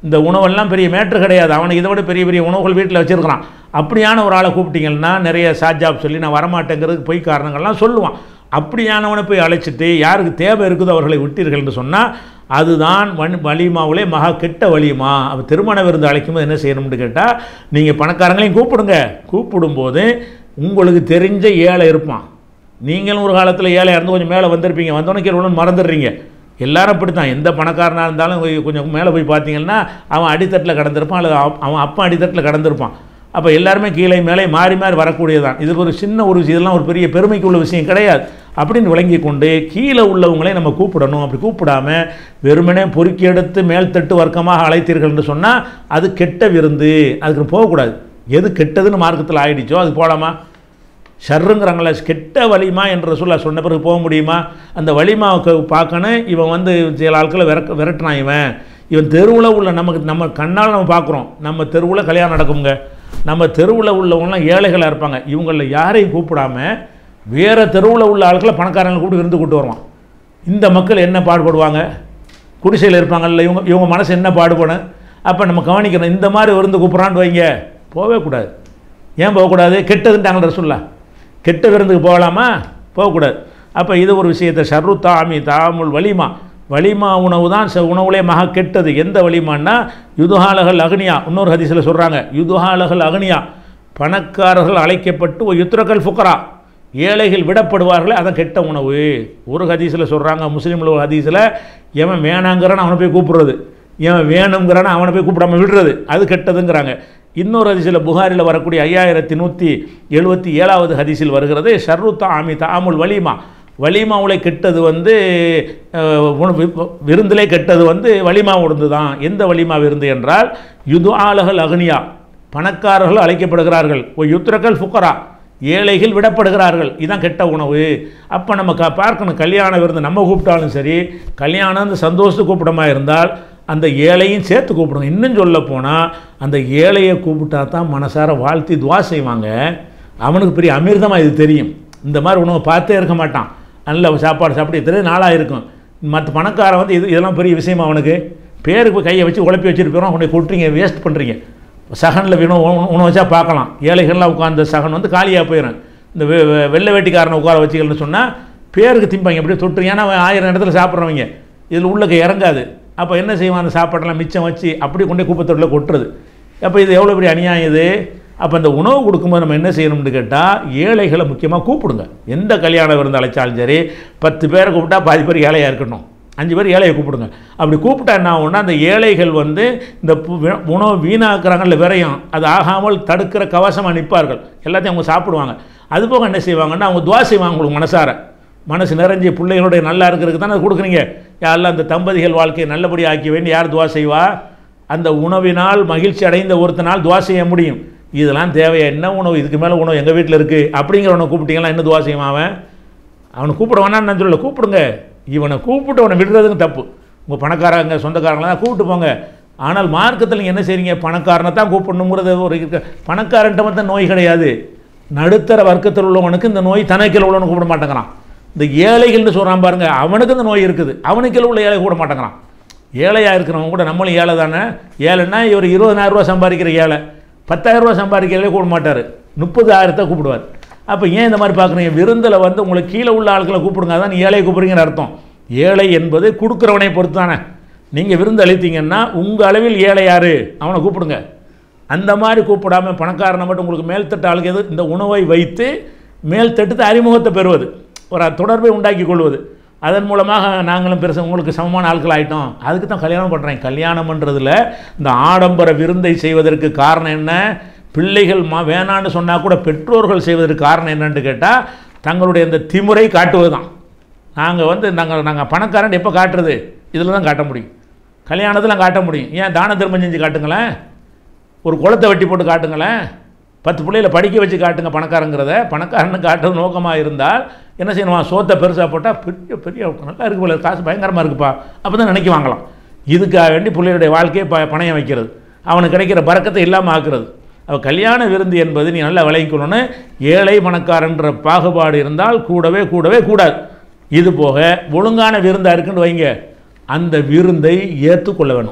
இந்த உணவெல்லாம் பெரிய மேட்ரு கிடையாது அவனுக்கு இதை விட பெரிய பெரிய உணவுகள் வீட்டில் வச்சுருக்கிறான் அப்படியான ஒரு ஆளை கூப்பிட்டீங்கன்னா நிறைய சாஜாப் சொல்லி நான் வரமாட்டேங்கிறதுக்கு பொய் காரணங்கள்லாம் சொல்லுவான் அப்படியானவனை போய் அழைச்சிட்டு யாருக்கு தேவை இருக்குதோ அவர்களை விட்டீர்கள் என்று சொன்னால் அதுதான் வன் வலிமாவுலே மகா கெட்ட வலியுமா அப்போ திருமண விருந்து அழைக்கும்போது என்ன செய்யணும்னு கேட்டால் நீங்கள் பணக்காரங்களையும் கூப்பிடுங்க கூப்பிடும்போது உங்களுக்கு தெரிஞ்ச ஏழை இருப்பான் நீங்களும் ஒரு காலத்தில் ஏழையாக இருந்து கொஞ்சம் மேலே வந்திருப்பீங்க வந்தோடனே கீழே மறந்துடுறீங்க எல்லாரும் அப்படி தான் எந்த பணக்காரனாக இருந்தாலும் போய் கொஞ்சம் மேலே போய் பார்த்தீங்கன்னா அவன் அடித்தட்டில் கடந்திருப்பான் அல்லது அவ- அவன் அப்பா அடித்தட்டில் கடந்திருப்பான் அப்போ எல்லாருமே கீழே மேலே மாறி மாறி வரக்கூடியதான் இது ஒரு சின்ன ஒரு விஷயம், இதெல்லாம் ஒரு பெரிய பெருமைக்கு உள்ள விஷயம் கிடையாது அப்படின்னு விளங்கி கொண்டு கீழே உள்ளவங்களே நம்ம கூப்பிடணும் அப்படி கூப்பிடாம வெறுமனே பொறுக்கி எடுத்து மேல்தட்டு வர்க்கமாக அழைத்தீர்கள் என்று சொன்னால் அது கெட்ட விருந்து அதுக்கு போகக்கூடாது எது கெட்டதுன்னு மார்க்கத்தில் ஆயிடுச்சோ அது போகலாமா ஷர்ருங்கிறாங்கள கெட்ட வலிமா என்ற சொல்ல சொன்ன பிறகு போக முடியுமா அந்த வலிமாவுக்கு பார்க்கணும் இவன் வந்து சில ஆட்களை விரக்க விரட்டினான் இவன் இவன் தெருவில் உள்ள நமக்கு நம்ம கண்ணால் நம்ம பார்க்குறோம் நம்ம தெருவில் கல்யாணம் நடக்குங்க நம்ம தெருவில் உள்ளவங்களாம் ஏழைகளாக இருப்பாங்க இவங்களில் யாரையும் கூப்பிடாம வேறு தெருவில் உள்ள ஆட்களை பணக்காரங்களை கூப்பிட்டு விருந்து கூட்டு வருவான் இந்த மக்கள் என்ன பாடுபடுவாங்க குடிசையில் இருப்பாங்கல்ல இவங்க இவங்க மனசு என்ன பாடுபடும் அப்போ நம்ம கவனிக்கணும் இந்த மாதிரி விருந்து கூப்பிட்றான்னு வைங்க போகவே கூடாது ஏன் போகக்கூடாது கெட்டதுன்ட்டாங்க ரசுல்லா கெட்ட விருந்துக்கு போகலாமா போகக்கூடாது அப்போ இது ஒரு விஷயத்தை ஷர்ரு தாமி தாமுல் வலிமா வலிமா உணவு தான் ச- உணவுலே மகா கெட்டது எந்த வலிமான்னா யுதுஹாலகள் அக்னியா இன்னொரு ஹதீஸில் சொல்கிறாங்க யுதுஹாலகள் அக்னியா பணக்காரர்கள் அழைக்கப்பட்டு ஒரு யுத்ரகல் ஃபுக்கரா ஏழைகள் விடப்படுவார்களே அதான் கெட்ட உணவு ஒரு ஹதீஸில் சொல்கிறாங்க முஸ்லீமில் ஒரு ஹதீஸில் எவன் வேணாங்கிறான் அவனை போய் கூப்பிடுறது எவன் வேணுங்கிறான அவனை போய் கூப்பிடாம விடுறது அது கெட்டதுங்கிறாங்க இன்னொரு ஹதீஸில் புகாரில் வரக்கூடிய ஐயாயிரத்தி நூற்றி எழுபத்தி ஏழாவது ஹதீஸில் வருகிறது ஷர்ரு தாமி தாமுல் வலிமா வலிமாவுல கெட்டது வந்து அஹ், உணவு- வி- விருந்திலே கெட்டது வந்து வலிமா விருந்து தான் எந்த வலிமா விருந்து என்றால் யுது ஆலகள் அக்னியா பணக்காரர்கள் அழைக்கப்படுகிறார்கள் ஓ யுத்ரகல் ஃபுக்கரா ஏழைகள் விடப்படுகிறார்கள் இதான் கெட்ட உணவு அப்போ நம்ம க பார்க்கணும் கல்யாண விருந்து நம்ம கூப்பிட்டாலும் சரி கல்யாணம் அந்த சந்தோஷத்துக்கு கூப்பிடமா இருந்தால் அந்த ஏழையும் சேர்த்து கூப்பிடுங்க இன்னும் சொல்ல போனால் அந்த ஏழையை கூப்பிட்டா தான் மனசார வாழ்த்தி துவா செய்வாங்க அவனுக்கு பெரிய அமிர்தமாக இது தெரியும் இந்த மாதிரி உணவை பார்த்தே இருக்க மாட்டான் நல்ல சாப்பாடு சாப்பிட்டு எத்தனை நாளாக இருக்கும் மற்ற பணக்காரன் வந்து இது இதெல்லாம் பெரிய விஷயமா அவனுக்கு பேருக்கு போய் கையை வச்சு உழப்பி வச்சுட்டு போயிடும் உன்னை கொட்டுறீங்க வேஸ்ட் பண்ணுறீங்க சகனில் வேணும் உணவு வச்சா பார்க்கலாம் ஏழைகள்லாம் உட்காந்த சகன் வந்து காலியாக போயிடும் இந்த வெ- வெ- வெள்ளை வேட்டிக்காரனை உட்கார வச்சுக்கலன்னு சொன்னால் பேருக்கு திம்பாங்க அப்படியே தொட்டு ஏன்னா அவன் ஆயிரம் இடத்துல சாப்பிட்றவங்க இதில் உள்ளக்க இறங்காது அப்போ என்ன செய்வான் அந்த சாப்பாடெல்லாம் மிச்சம் வச்சு அப்படி கொண்டே குப்பத்தொட்டில் கொட்டுறது அப்போ இது எவ்வளோ பெரிய அநியாயம் இது அப்போ இந்த உணவு கொடுக்கும்போது நம்ம என்ன செய்யணும்னு கேட்டால் ஏழைகளை முக்கியமாக கூப்பிடுங்க எந்த கல்யாணம் விருந்து அழைச்சாலும் சரி பத்து பேரை கூப்பிட்டா பாதி பேர் ஏழையாக இருக்கணும் அஞ்சு பேர் ஏழையை கூப்பிடுங்க அப்படி கூப்பிட்டா என்ன ஆகும்னா அந்த ஏழைகள் வந்து இந்த பு- வி- உணவு வீணாக்குறாங்கல்ல விரையும் அது ஆகாமல் தடுக்கிற கவசமாக நிற்பார்கள் எல்லாத்தையும் அவங்க சாப்பிடுவாங்க அது போக என்ன செய்வாங்கன்னா அவங்க துவா செய்வாங்க உங்களுக்கு மனசார மனசு நிறைஞ்சி பிள்ளைகளுடைய நல்லா இருக்கிறதுக்கு தானே அது கொடுக்குறீங்க யாரெல்லாம் அந்த தம்பதிகள் வாழ்க்கையை நல்லபடி ஆக்கி வேண்டி யார் துவா செய்வா அந்த உணவினால் மகிழ்ச்சி அடைந்த ஒருத்தனால் துவா செய்ய முடியும் இதெல்லாம் தேவையா என்ன உணவு இதுக்கு மேலே உணவு எங்கள் வீட்டில் இருக்குது அப்படிங்கிறவனை கூப்பிட்டீங்களா என்ன துவா செய்வான் அவன் அவனை கூப்பிட வேணாம்னு நான் சொல்லல கூப்பிடுங்க இவனை கூப்பிட்டு அவனை விடுறதுக்கு தப்பு உங்கள் பணக்காரங்க சொந்தக்காரங்களாம் கூப்பிட்டு போங்க ஆனால் மார்க்கத்தில் நீங்கள் என்ன செய்றீங்க பணக்காரனை தான் கூப்பிடணுங்கிறது ஒரு இருக்க பணக்காரன்ட்ட மட்டும் நோய் கிடையாது நடுத்தர வர்க்கத்தில் உள்ளவனுக்கு இந்த நோய் தனக்கில் உள்ளவனு கூப்பிட மாட்டேங்கிறான் இந்த ஏழைகள்னு சொல்கிறான் பாருங்க அவனுக்கு இந்த நோய் இருக்குது அவனுக்கு உள்ள ஏழை கூட மாட்டேங்கிறான் ஏழையாக இருக்கிறவங்க கூட நம்மளும் ஏழை தானே ஏழைன்னா இவர் இருபதாயிரம் ரூபா சம்பாதிக்கிற ஏழை பத்தாயிரம் ரூபா சம்பாதிக்கிறதே கூட மாட்டார் முப்பதாயிரத்தை கூப்பிடுவார் அப்போ ஏன் இந்த மாதிரி பார்க்குறீங்க விருந்தில் வந்து உங்களுக்கு கீழே உள்ள ஆட்களை கூப்பிடுங்க அதான் நீ ஏழையை கூப்பிடுறீங்கன்னு அர்த்தம் ஏழை என்பது கொடுக்குறவனை பொறுத்து தானே நீங்கள் விருந்து அளித்தீங்கன்னா உங்கள் அளவில் ஏழை யார் அவனை கூப்பிடுங்க அந்த மாதிரி கூப்பிடாம பணக்காரனை மட்டும் உங்களுக்கு மேல்தட்டு ஆளுக்கு எது இந்த உணவை வைத்து மேல்தட்டு அறிமுகத்தை பெறுவது ஒரு தொடர்பை உண்டாக்கி கொள்வது அதன் மூலமாக நாங்களும் பெருசு உங்களுக்கு சமமான ஆட்கள் ஆயிட்டோம் அதுக்கு தான் கல்யாணம் பண்ணுறேன் கல்யாணம் பண்ணுறதுல இந்த ஆடம்பர விருந்தை செய்வதற்கு காரணம் என்ன பிள்ளைகள் மா வேணான்னு சொன்னால் கூட பெற்றோர்கள் செய்வதற்கு காரணம் என்னன்னு கேட்டால் தங்களுடைய இந்த திமுறை காட்டுவது தான் நாங்கள் வந்து நாங்கள் நாங்கள் பணக்காரன் எப்போ காட்டுறது இதில் தான் காட்ட முடியும் கல்யாணத்தில் காட்ட முடியும் ஏன் தான தர்மம் செஞ்சு காட்டுங்களேன் ஒரு குளத்தை வெட்டி போட்டு காட்டுங்களேன் பத்து பிள்ளைகளை படிக்க வச்சு காட்டுங்க பணக்காரங்கிறத பணக்காரன்னு காட்டுறது நோக்கமாக இருந்தால் என்ன செய்யணுமா சோத்தை பெருசாக போட்டால் பெரிய பெரிய நல்லா இருக்கு போல காசு பயங்கரமாக இருக்குப்பா அப்போ தான் நினைக்க வாங்கலாம் இதுக்காக வேண்டி பிள்ளைகளுடைய வாழ்க்கையை ப பணயம் வைக்கிறது அவனுக்கு கிடைக்கிற பறக்கத்தை இல்லாமல் ஆக்குறது அவ கல்யாண விருந்து என்பது நீ நல்லா விளைவிக்கணும்னு ஏழை பணக்காரன்ற பாகுபாடு இருந்தால் கூடவே கூடவே கூடாது இது போக ஒழுங்கான விருந்தாக இருக்குன்னு வைங்க அந்த விருந்தை ஏற்றுக்கொள்ள வேணும்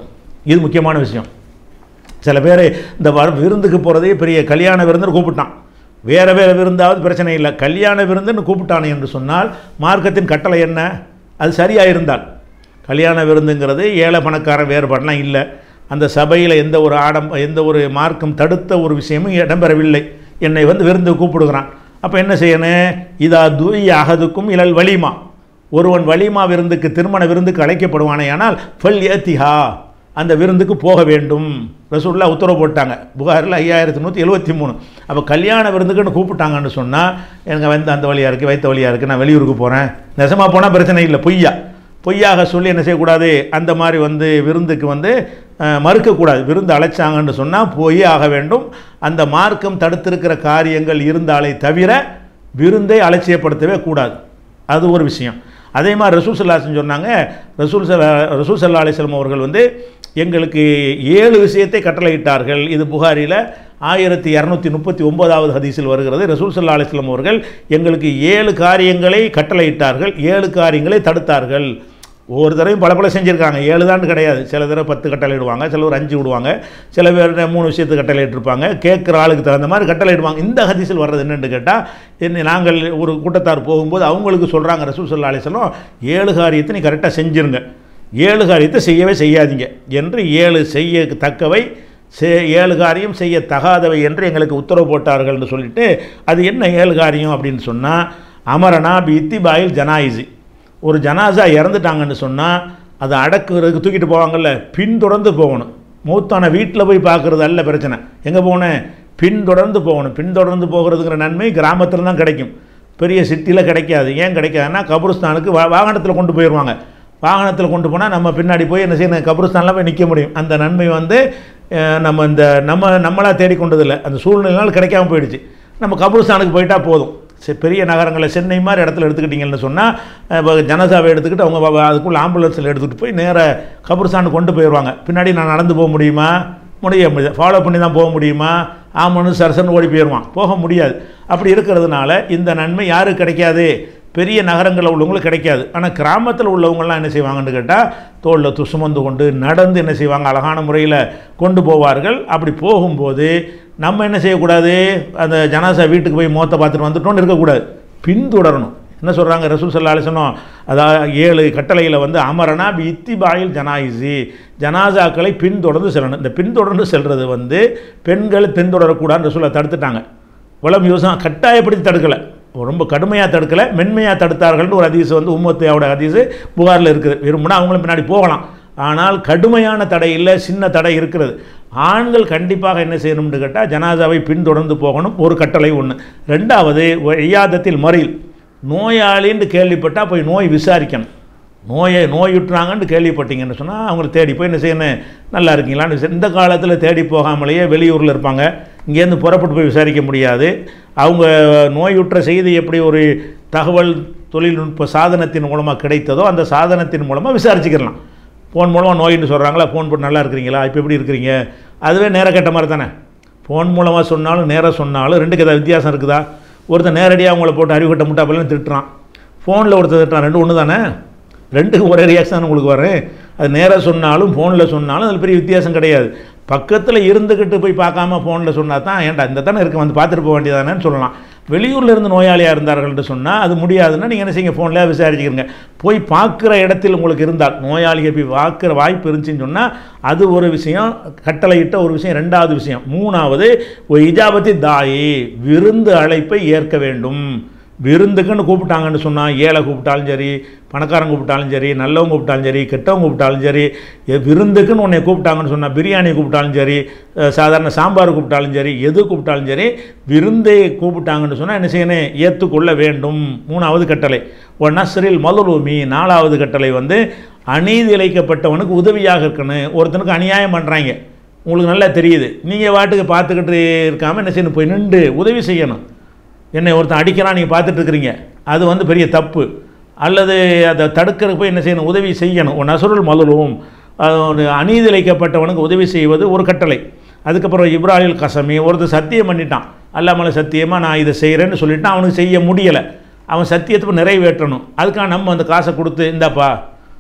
இது முக்கியமான விஷயம் சில பேர் இந்த வர விருந்துக்கு போகிறதே பெரிய கல்யாண விருந்துன்னு கூப்பிட்டான் வேறு வேறு விருந்தாவது பிரச்சனை இல்லை கல்யாண விருந்துன்னு கூப்பிட்டானே என்று சொன்னால் மார்க்கத்தின் கட்டளை என்ன அது சரியாக இருந்தால் கல்யாண விருந்துங்கிறது ஏழை பணக்காரன் வேறுபாடெலாம் இல்லை அந்த சபையில் எந்த ஒரு ஆடம் எந்த ஒரு மார்க்கம் தடுத்த ஒரு விஷயமும் இடம்பெறவில்லை என்னை வந்து விருந்து கூப்பிடுகிறான் அப்போ என்ன செய்யணும் இதா தூய் அகதுக்கும் இழல் வலிமா ஒருவன் வலிமா விருந்துக்கு திருமண விருந்துக்கு அழைக்கப்படுவானே ஆனால் ஃபல் ஏத்திஹா அந்த விருந்துக்கு போக வேண்டும் ரசூல்லா உத்தரவு போட்டாங்க புகாரில் ஐயாயிரத்தி நூற்றி எழுபத்தி மூணு அப்போ கல்யாண விருந்துக்குன்னு கூப்பிட்டாங்கன்னு சொன்னால் எனக்கு வந்து அந்த வழியாக இருக்குது வைத்த வழியாக இருக்குது நான் வெளியூருக்கு போகிறேன் நெசமாக போனால் பிரச்சனை இல்லை பொய்யா பொய்யாக சொல்லி என்ன செய்யக்கூடாது அந்த மாதிரி வந்து விருந்துக்கு வந்து அஹ், மறுக்கக்கூடாது விருந்து அழைச்சாங்கன்னு சொன்னால் போயே ஆக வேண்டும் அந்த மார்க்கம் தடுத்திருக்கிற காரியங்கள் இருந்தாலே தவிர விருந்தை அலட்சியப்படுத்தவே கூடாது அது ஒரு விஷயம் அதே மாதிரி ரசூல் சல்லாசன் சொன்னாங்க ரசூல் சல்லா ரசூல் சல்லா அலிஸ்லம் அவர்கள் வந்து எங்களுக்கு ஏழு விஷயத்தை கட்டளையிட்டார்கள் இது புகாரில் ஆயிரத்தி இரநூத்தி முப்பத்தி ஒன்பதாவது ஹதீஸில் வருகிறது ரசூல் சல்லா அலிஸ்லம் அவர்கள் எங்களுக்கு ஏழு காரியங்களை கட்டளையிட்டார்கள் ஏழு காரியங்களை தடுத்தார்கள் ஒவ்வொரு தடவையும் பல பல செஞ்சுருக்காங்க ஏழு தான் கிடையாது சில தடவை பத்து கட்டளை இடுவாங்க சில பேர் அஞ்சு விடுவாங்க சில பேர் மூணு விஷயத்துக்கு கட்டளை இட்டிருப்பாங்க கேட்குற ஆளுக்கு தகுந்த மாதிரி கட்டளை இடுவாங்க இந்த ஹதீஸில் வர்றது என்னன்னு கேட்டால் என்ன நாங்கள் ஒரு கூட்டத்தார் போகும்போது அவங்களுக்கு சொல்கிறாங்க ரசூல் சல்லா அலிஸ்லாம் ஏழு காரியத்தை நீ கரெக்டாக செஞ்சிருங்க ஏழு காரியத்தை செய்யவே செய்யாதீங்க என்று ஏழு செய்ய தக்கவை செ ஏழு காரியம் செய்ய தகாதவை என்று எங்களுக்கு உத்தரவு போட்டார்கள்னு சொல்லிட்டு அது என்ன ஏழு காரியம் அப்படின்னு சொன்னால் அமரனா பி இத்திபாயில் ஜனாயிசி ஒரு ஜனாசா இறந்துட்டாங்கன்னு சொன்னால் அதை அடக்குறதுக்கு தூக்கிட்டு போவாங்கல்ல பின்தொடர்ந்து போகணும் மூத்தான வீட்டில் போய் பார்க்குறது அல்ல பிரச்சனை எங்கே போனேன் பின்தொடர்ந்து போகணும் பின்தொடர்ந்து போகிறதுங்கிற நன்மை கிராமத்தில் தான் கிடைக்கும் பெரிய சிட்டியில் கிடைக்காது ஏன் கிடைக்காதுன்னா கபருஸ்தானுக்கு வா வாகனத்தில் கொண்டு போயிடுவாங்க வாகனத்தில் கொண்டு போனால் நம்ம பின்னாடி போய் என்ன செய்யணும் கபருஸ்தானில் போய் நிற்க முடியும் அந்த நன்மை வந்து அஹ், நம்ம இந்த நம்ம நம்மளாக தேடிக்கொண்டதில்லை அந்த சூழ்நிலைனால கிடைக்காம போயிடுச்சு நம்ம கபருஸ்தானுக்கு போயிட்டா போதும் சரி பெரிய நகரங்களில் சென்னை மாதிரி இடத்துல எடுத்துக்கிட்டிங்கன்னு சொன்னால் இப்போ ஜனசாவை எடுத்துக்கிட்டு அவங்க வ- அதுக்குள்ள ஆம்புலன்ஸில் எடுத்துகிட்டு போய் நேராக கபருஸ்தானுக்கு கொண்டு போயிடுவாங்க பின்னாடி நான் நடந்து போக முடியுமா முடிய முடியாது ஃபாலோ பண்ணி தான் போக முடியுமா ஆமனு சரசன்னு ஓடி போயிடுவான் போக முடியாது அப்படி இருக்கிறதுனால இந்த நன்மை யாருக்கு கிடைக்காது பெரிய நகரங்களில் உள்ளவங்களுக்கு கிடைக்காது ஆனால் கிராமத்தில் உள்ளவங்கலாம் என்ன செய்வாங்கன்னு கேட்டால் தோளில் து சுமந்து கொண்டு நடந்து என்ன செய்வாங்க அழகான முறையில் கொண்டு போவார்கள் அப்படி போகும்போது நம்ம என்ன செய்யக்கூடாது அந்த ஜனாசா வீட்டுக்கு போய் மோத்தை பார்த்துட்டு வந்துட்டோம்னு இருக்கக்கூடாது பின்தொடரணும் என்ன சொல்கிறாங்க ரசூல் சல்லா அலிசனம் அதாவது ஏழு கட்டளையில் வந்து அமரனா பி இத்திபாயில் ஜனாயிசி ஜனாசாக்களை பின்தொடர்ந்து செல்லணும் இந்த பின்தொடர்ந்து செல்வது வந்து பெண்கள் பின்தொடரக்கூடாதுன்னு ரசூலை தடுத்துட்டாங்க வளம் யோசனை கட்டாயப்படுத்தி தடுக்கலை ரொம்ப கடுமையாக தடுக்கலை மென்மையாக தடுத்தார்கள்னு ஒரு ஹதீஸ் வந்து உம்மத்தையோட ஹதீஸ் புகாரில் இருக்குது விரும்பினா அவங்களும் பின்னாடி போகலாம் ஆனால் கடுமையான தடை இல்லை சின்ன தடை இருக்கிறது ஆண்கள் கண்டிப்பாக என்ன செய்யணும்னு கேட்டால் ஜனாசாவை பின்தொடர்ந்து போகணும் ஒரு கட்டளை ஒன்று ரெண்டாவது ஐயாதத்தில் மறியல் நோயாளின்னு கேள்விப்பட்டால் போய் நோய் விசாரிக்கணும் நோயை நோயுற்றாங்கன்னு கேள்விப்பட்டீங்கன்னு சொன்னால் அவங்கள தேடி போய் என்ன செய்யணும் நல்லா இருக்கீங்களான்னு விசாரி- இந்த காலத்தில் தேடி போகாமலேயே வெளியூரில் இருப்பாங்க இங்கேருந்து புறப்பட்டு போய் விசாரிக்க முடியாது அவங்க நோயுற்ற செய்தி எப்படி ஒரு தகவல் தொழில்நுட்ப சாதனத்தின் மூலமாக கிடைத்ததோ அந்த சாதனத்தின் மூலமாக விசாரிச்சுக்கலாம் ஃபோன் மூலமாக நோயின்னு சொல்கிறாங்களா ஃபோன் போட்டு நல்லா இருக்கிறீங்களா இப்போ எப்படி இருக்கிறீங்க அதுவே நேர கட்ட மாதிரி தானே ஃபோன் மூலமாக சொன்னாலும் நேராக சொன்னாலும் ரெண்டுக்கு ஏதாவது வித்தியாசம் இருக்குதா ஒருத்தன் நேரடியாக அவங்கள போட்டு அறிவுகட்ட முட்டாப்பெல்லாம் திட்டுறான் ஃபோனில் ஒருத்தர் திட்டுறான் ரெண்டு ஒன்று தானே ரெண்டுக்கும் ஒரே ரியாக்ஷன் உங்களுக்கு வரும் அது நேராக சொன்னாலும் ஃபோனில் சொன்னாலும் அதில் பெரிய வித்தியாசம் கிடையாது பக்கத்தில் இருந்துக்கிட்டு போய் பார்க்காம ஃபோனில் சொன்னால் தான் ஏன்டா இந்த தானே இருக்கு வந்து பார்த்துட்டு போக வேண்டியதானேன்னு சொல்லலாம் வெளியூரில் இருந்து நோயாளியாக இருந்தார்கள்னு சொன்னால் அது முடியாதுன்னா நீங்கள் என்ன செய்யுங்க ஃபோனில் விசாரிச்சுக்கிறங்க போய் பார்க்குற இடத்தில் உங்களுக்கு இருந்தால் நோயாளியை போய் பார்க்குற வாய்ப்பு இருந்துச்சுன்னு சொன்னால் அது ஒரு விஷயம் கட்டளையிட்ட ஒரு விஷயம் ரெண்டாவது விஷயம் மூணாவது ஒரு இஜாபத்தி தாயி விருந்து அழைப்பை ஏற்க வேண்டும் விருந்துக்குன்னு கூப்பிட்டாங்கன்னு சொன்னால் ஏழை கூப்பிட்டாலும் சரி பணக்காரன் கூப்பிட்டாலும் சரி நல்லவங்க கூப்பிட்டாலும் சரி கெட்டவங்க கூப்பிட்டாலும் சரி எ- விருந்துக்குன்னு உன்னை கூப்பிட்டாங்கன்னு சொன்னால் பிரியாணி கூப்பிட்டாலும் சரி அஹ், சாதாரண சாம்பார் கூப்பிட்டாலும் சரி எது கூப்பிட்டாலும் சரி விருந்தை கூப்பிட்டாங்கன்னு சொன்னால் என்ன செய்யணும் ஏற்றுக்கொள்ள வேண்டும் மூணாவது கட்டளை ஒன் நஸ்ரில் மதுலூமி நாலாவது கட்டளை வந்து அநீதி இழைக்கப்பட்டவனுக்கு உதவியாக இருக்கணும் ஒருத்தனுக்கு அநியாயம் பண்ணுறாங்க உங்களுக்கு நல்லா தெரியுது நீங்கள் வாட்டுக்கு பார்த்துக்கிட்டு இருக்காமல் என்ன செய்யணும் போய் நின்று உதவி செய்யணும் என்னை ஒருத்தன் அடிக்கிறான் நீங்கள் பார்த்துட்டு இருக்கிறீங்க அது வந்து பெரிய தப்பு அல்லது அதை தடுக்கிறதுக்கு போய் என்ன செய்யணும் உதவி செய்யணும் ஒரு நசுருள் மலுவும் ஒரு அநீதி இழைக்கப்பட்டவனுக்கு உதவி செய்வது ஒரு கட்டளை அதுக்கப்புறம் இப்ராஹில் கசமி ஒருத்தர் சத்தியம் பண்ணிட்டான் அல்லாமலை சத்தியமாக நான் இதை செய்கிறேன்னு சொல்லிட்டான் அவனுக்கு செய்ய முடியலை அவன் சத்தியத்தை நிறைவேற்றணும் அதுக்காக நம்ம அந்த காசை கொடுத்து இந்தாப்பா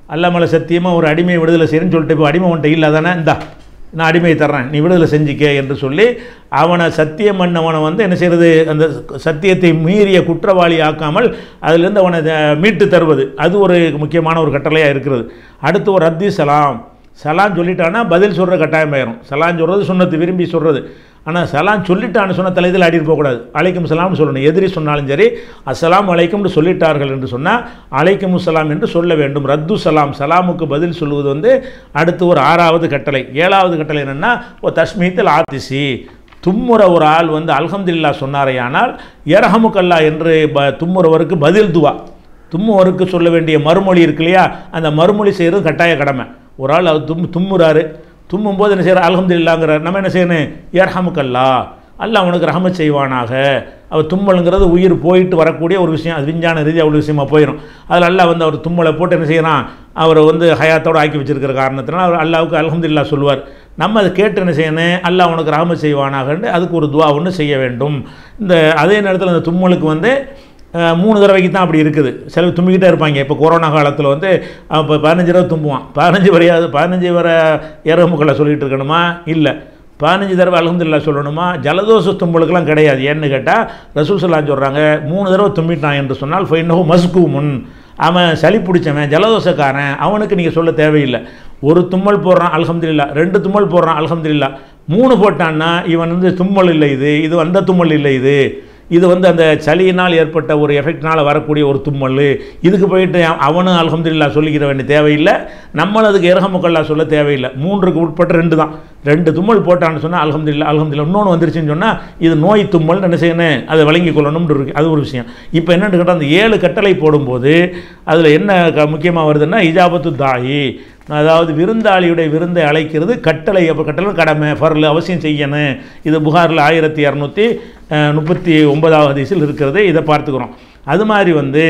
அல்லா மேலே சத்தியமாக ஒரு அடிமையை விடுதலை செய்யணும்னு சொல்லிட்டு இப்போ அடிமை உன்ட்ட இல்லை தானே இந்தா நான் அடிமையை தர்றேன் நீ விடுதலை செஞ்சிக்க என்று சொல்லி அவனை சத்தியம் பண்ணவனை வந்து என்ன செய்கிறது அந்த சத்தியத்தை மீறிய குற்றவாளி ஆக்காமல் அதிலிருந்து அவனை அஹ், மீட்டு தருவது அது ஒரு முக்கியமான ஒரு கட்டளையாக இருக்கிறது அடுத்து ஒரு ரத்தி சலாம் சலான் சொல்லிட்டான்னா பதில் சொல்கிற கட்டாயம் ஆயிரும் சலான் சொல்கிறது சுண்ணத்து விரும்பி சொல்கிறது ஆனால் சலான் சொல்லிட்டான்னு சொன்ன தலையில் ஆடிட்டு போகக்கூடாது அலைக்கும் சலாம்னு சொல்லணும் எதிரி சொன்னாலும் சரி அஸ்ஸலாம் அலைக்கும்னு சொல்லிட்டார்கள் என்று சொன்னால் அலைக்கும் சலாம் என்று சொல்ல வேண்டும் ரத்து சலாம் சலாமுக்கு பதில் சொல்லுவது வந்து அடுத்து ஒரு ஆறாவது கட்டளை ஏழாவது கட்டளை என்னென்னா ஓ தஸ்மீத்தில் ஆத்திசி தும்முற ஒரு ஆள் வந்து அல்ஹம்துலில்லா சொன்னாரையானால் ஏரஹமுக்கல்லா என்று ப தும்முறவருக்கு பதில் துவா தும்முவருக்கு சொல்ல வேண்டிய மறுமொழி இருக்கு இல்லையா அந்த மறுமொழி செய்கிறது கட்டாய கடமை ஒரு ஆள் அவர் தும் தும்முறாரு தும்மும் போது என்ன செய்கிறார் அல்ஹம்துலில்லாங்கிறார் நம்ம என்ன செய்யணும் ஏர்ஹமுக்கல்லா அல்லாஹ் உனக்கு ரஹமத் செய்வானாக அவர் தும்மலுங்கிறது உயிர் போயிட்டு வரக்கூடிய ஒரு விஷயம் அது விஞ்ஞான ரீதியாக உள்ள விஷயமா போயிடும் அதில் அல்லாஹ் வந்து அவர் தும்மலை போட்டு என்ன செய்யறான் அவரை வந்து ஹயாத்தோடு ஆக்கி வச்சிருக்கிற காரணத்தினால அவர் அல்லாவுக்கு அல்ஹம்துலில்லா சொல்லுவார் நம்ம அதை கேட்டு என்ன செய்யணும் அல்லாஹ் உனக்கு ரஹமத் செய்வானாகன்னு அதுக்கு ஒரு துவா ஒன்று செய்ய வேண்டும் இந்த அதே நேரத்தில் அந்த தும்மலுக்கு வந்து அஹ், மூணு தடவைக்கு தான் அப்படி இருக்குது சில தும்பிக்கிட்டே இருப்பாங்க இப்போ கொரோனா காலத்தில் வந்து இப்போ பதினஞ்சு தடவை தும்புவான் பதினஞ்சு வரையாது பதினஞ்சு வர ஏறமுக்களை சொல்லிட்டு இருக்கணுமா இல்லை பதினஞ்சு தடவை அலமதுல்லா சொல்லணுமா ஜலதோஷ தும்பலுக்கெல்லாம் கிடையாது ஏன்னு கேட்டால் ரசூல் சலாம் சொல்கிறாங்க மூணு தடவை தும்பிட்டான் என்று சொன்னால் ஃபைனஹு மஸ்கு முன் அவன் சளி பிடிச்சவன் ஜலதோஷக்காரன் அவனுக்கு நீங்கள் சொல்ல தேவையில்லை ஒரு தும்மல் போடுறான் அல்ஹம்துலில்லா ரெண்டு தும்மல் போடுறான் அல்ஹம்துலில்லா மூணு போட்டான்னா இவன் வந்து தும்மல் இல்லை இது இது வந்த தும்மல் இல்லை இது இது வந்து அந்த சளியினால் ஏற்பட்ட ஒரு எஃபெக்ட்னால் வரக்கூடிய ஒரு தும்மல் இதுக்கு போயிட்டு அவ- அவனும் அல்ஹம்துலில்லா சொல்லிக்கிற வேண்டிய தேவையில்லை நம்மளும் அதுக்கு இரஹமுக்கல்லா சொல்ல தேவையில்லை மூன்றுக்கு உட்பட்ட ரெண்டு தான் ரெண்டு தும்மல் போட்டான்னு சொன்னால் அல்ஹம்துலில்லா அல்ஹம்துலில்லா இன்னொன்று வந்துருச்சுன்னு சொன்னால் இது நோய் தும்மல் என்ன செய்யணும் அதை விளங்கி கொள்ளணும்னு இருக்கு அது ஒரு விஷயம் இப்போ என்னன்னு கேட்டால் அந்த ஏழு கட்டளை போடும்போது அதில் என்ன க முக்கியமாக வருதுன்னா இஜாபத்து தாயி அதாவது விருந்தாளியுடைய விருந்தை அழைக்கிறது கட்டளை அப்போ கட்டளை கடமை ஃபர்ல் அவசியம் செய்யணும் இது புகாரில் ஆயிரத்தி இரநூத்தி முப்பத்தி ஒன்பதாவது ஹதீஸில் இருக்கிறது இதை பார்த்துக்கிறோம் அது மாதிரி வந்து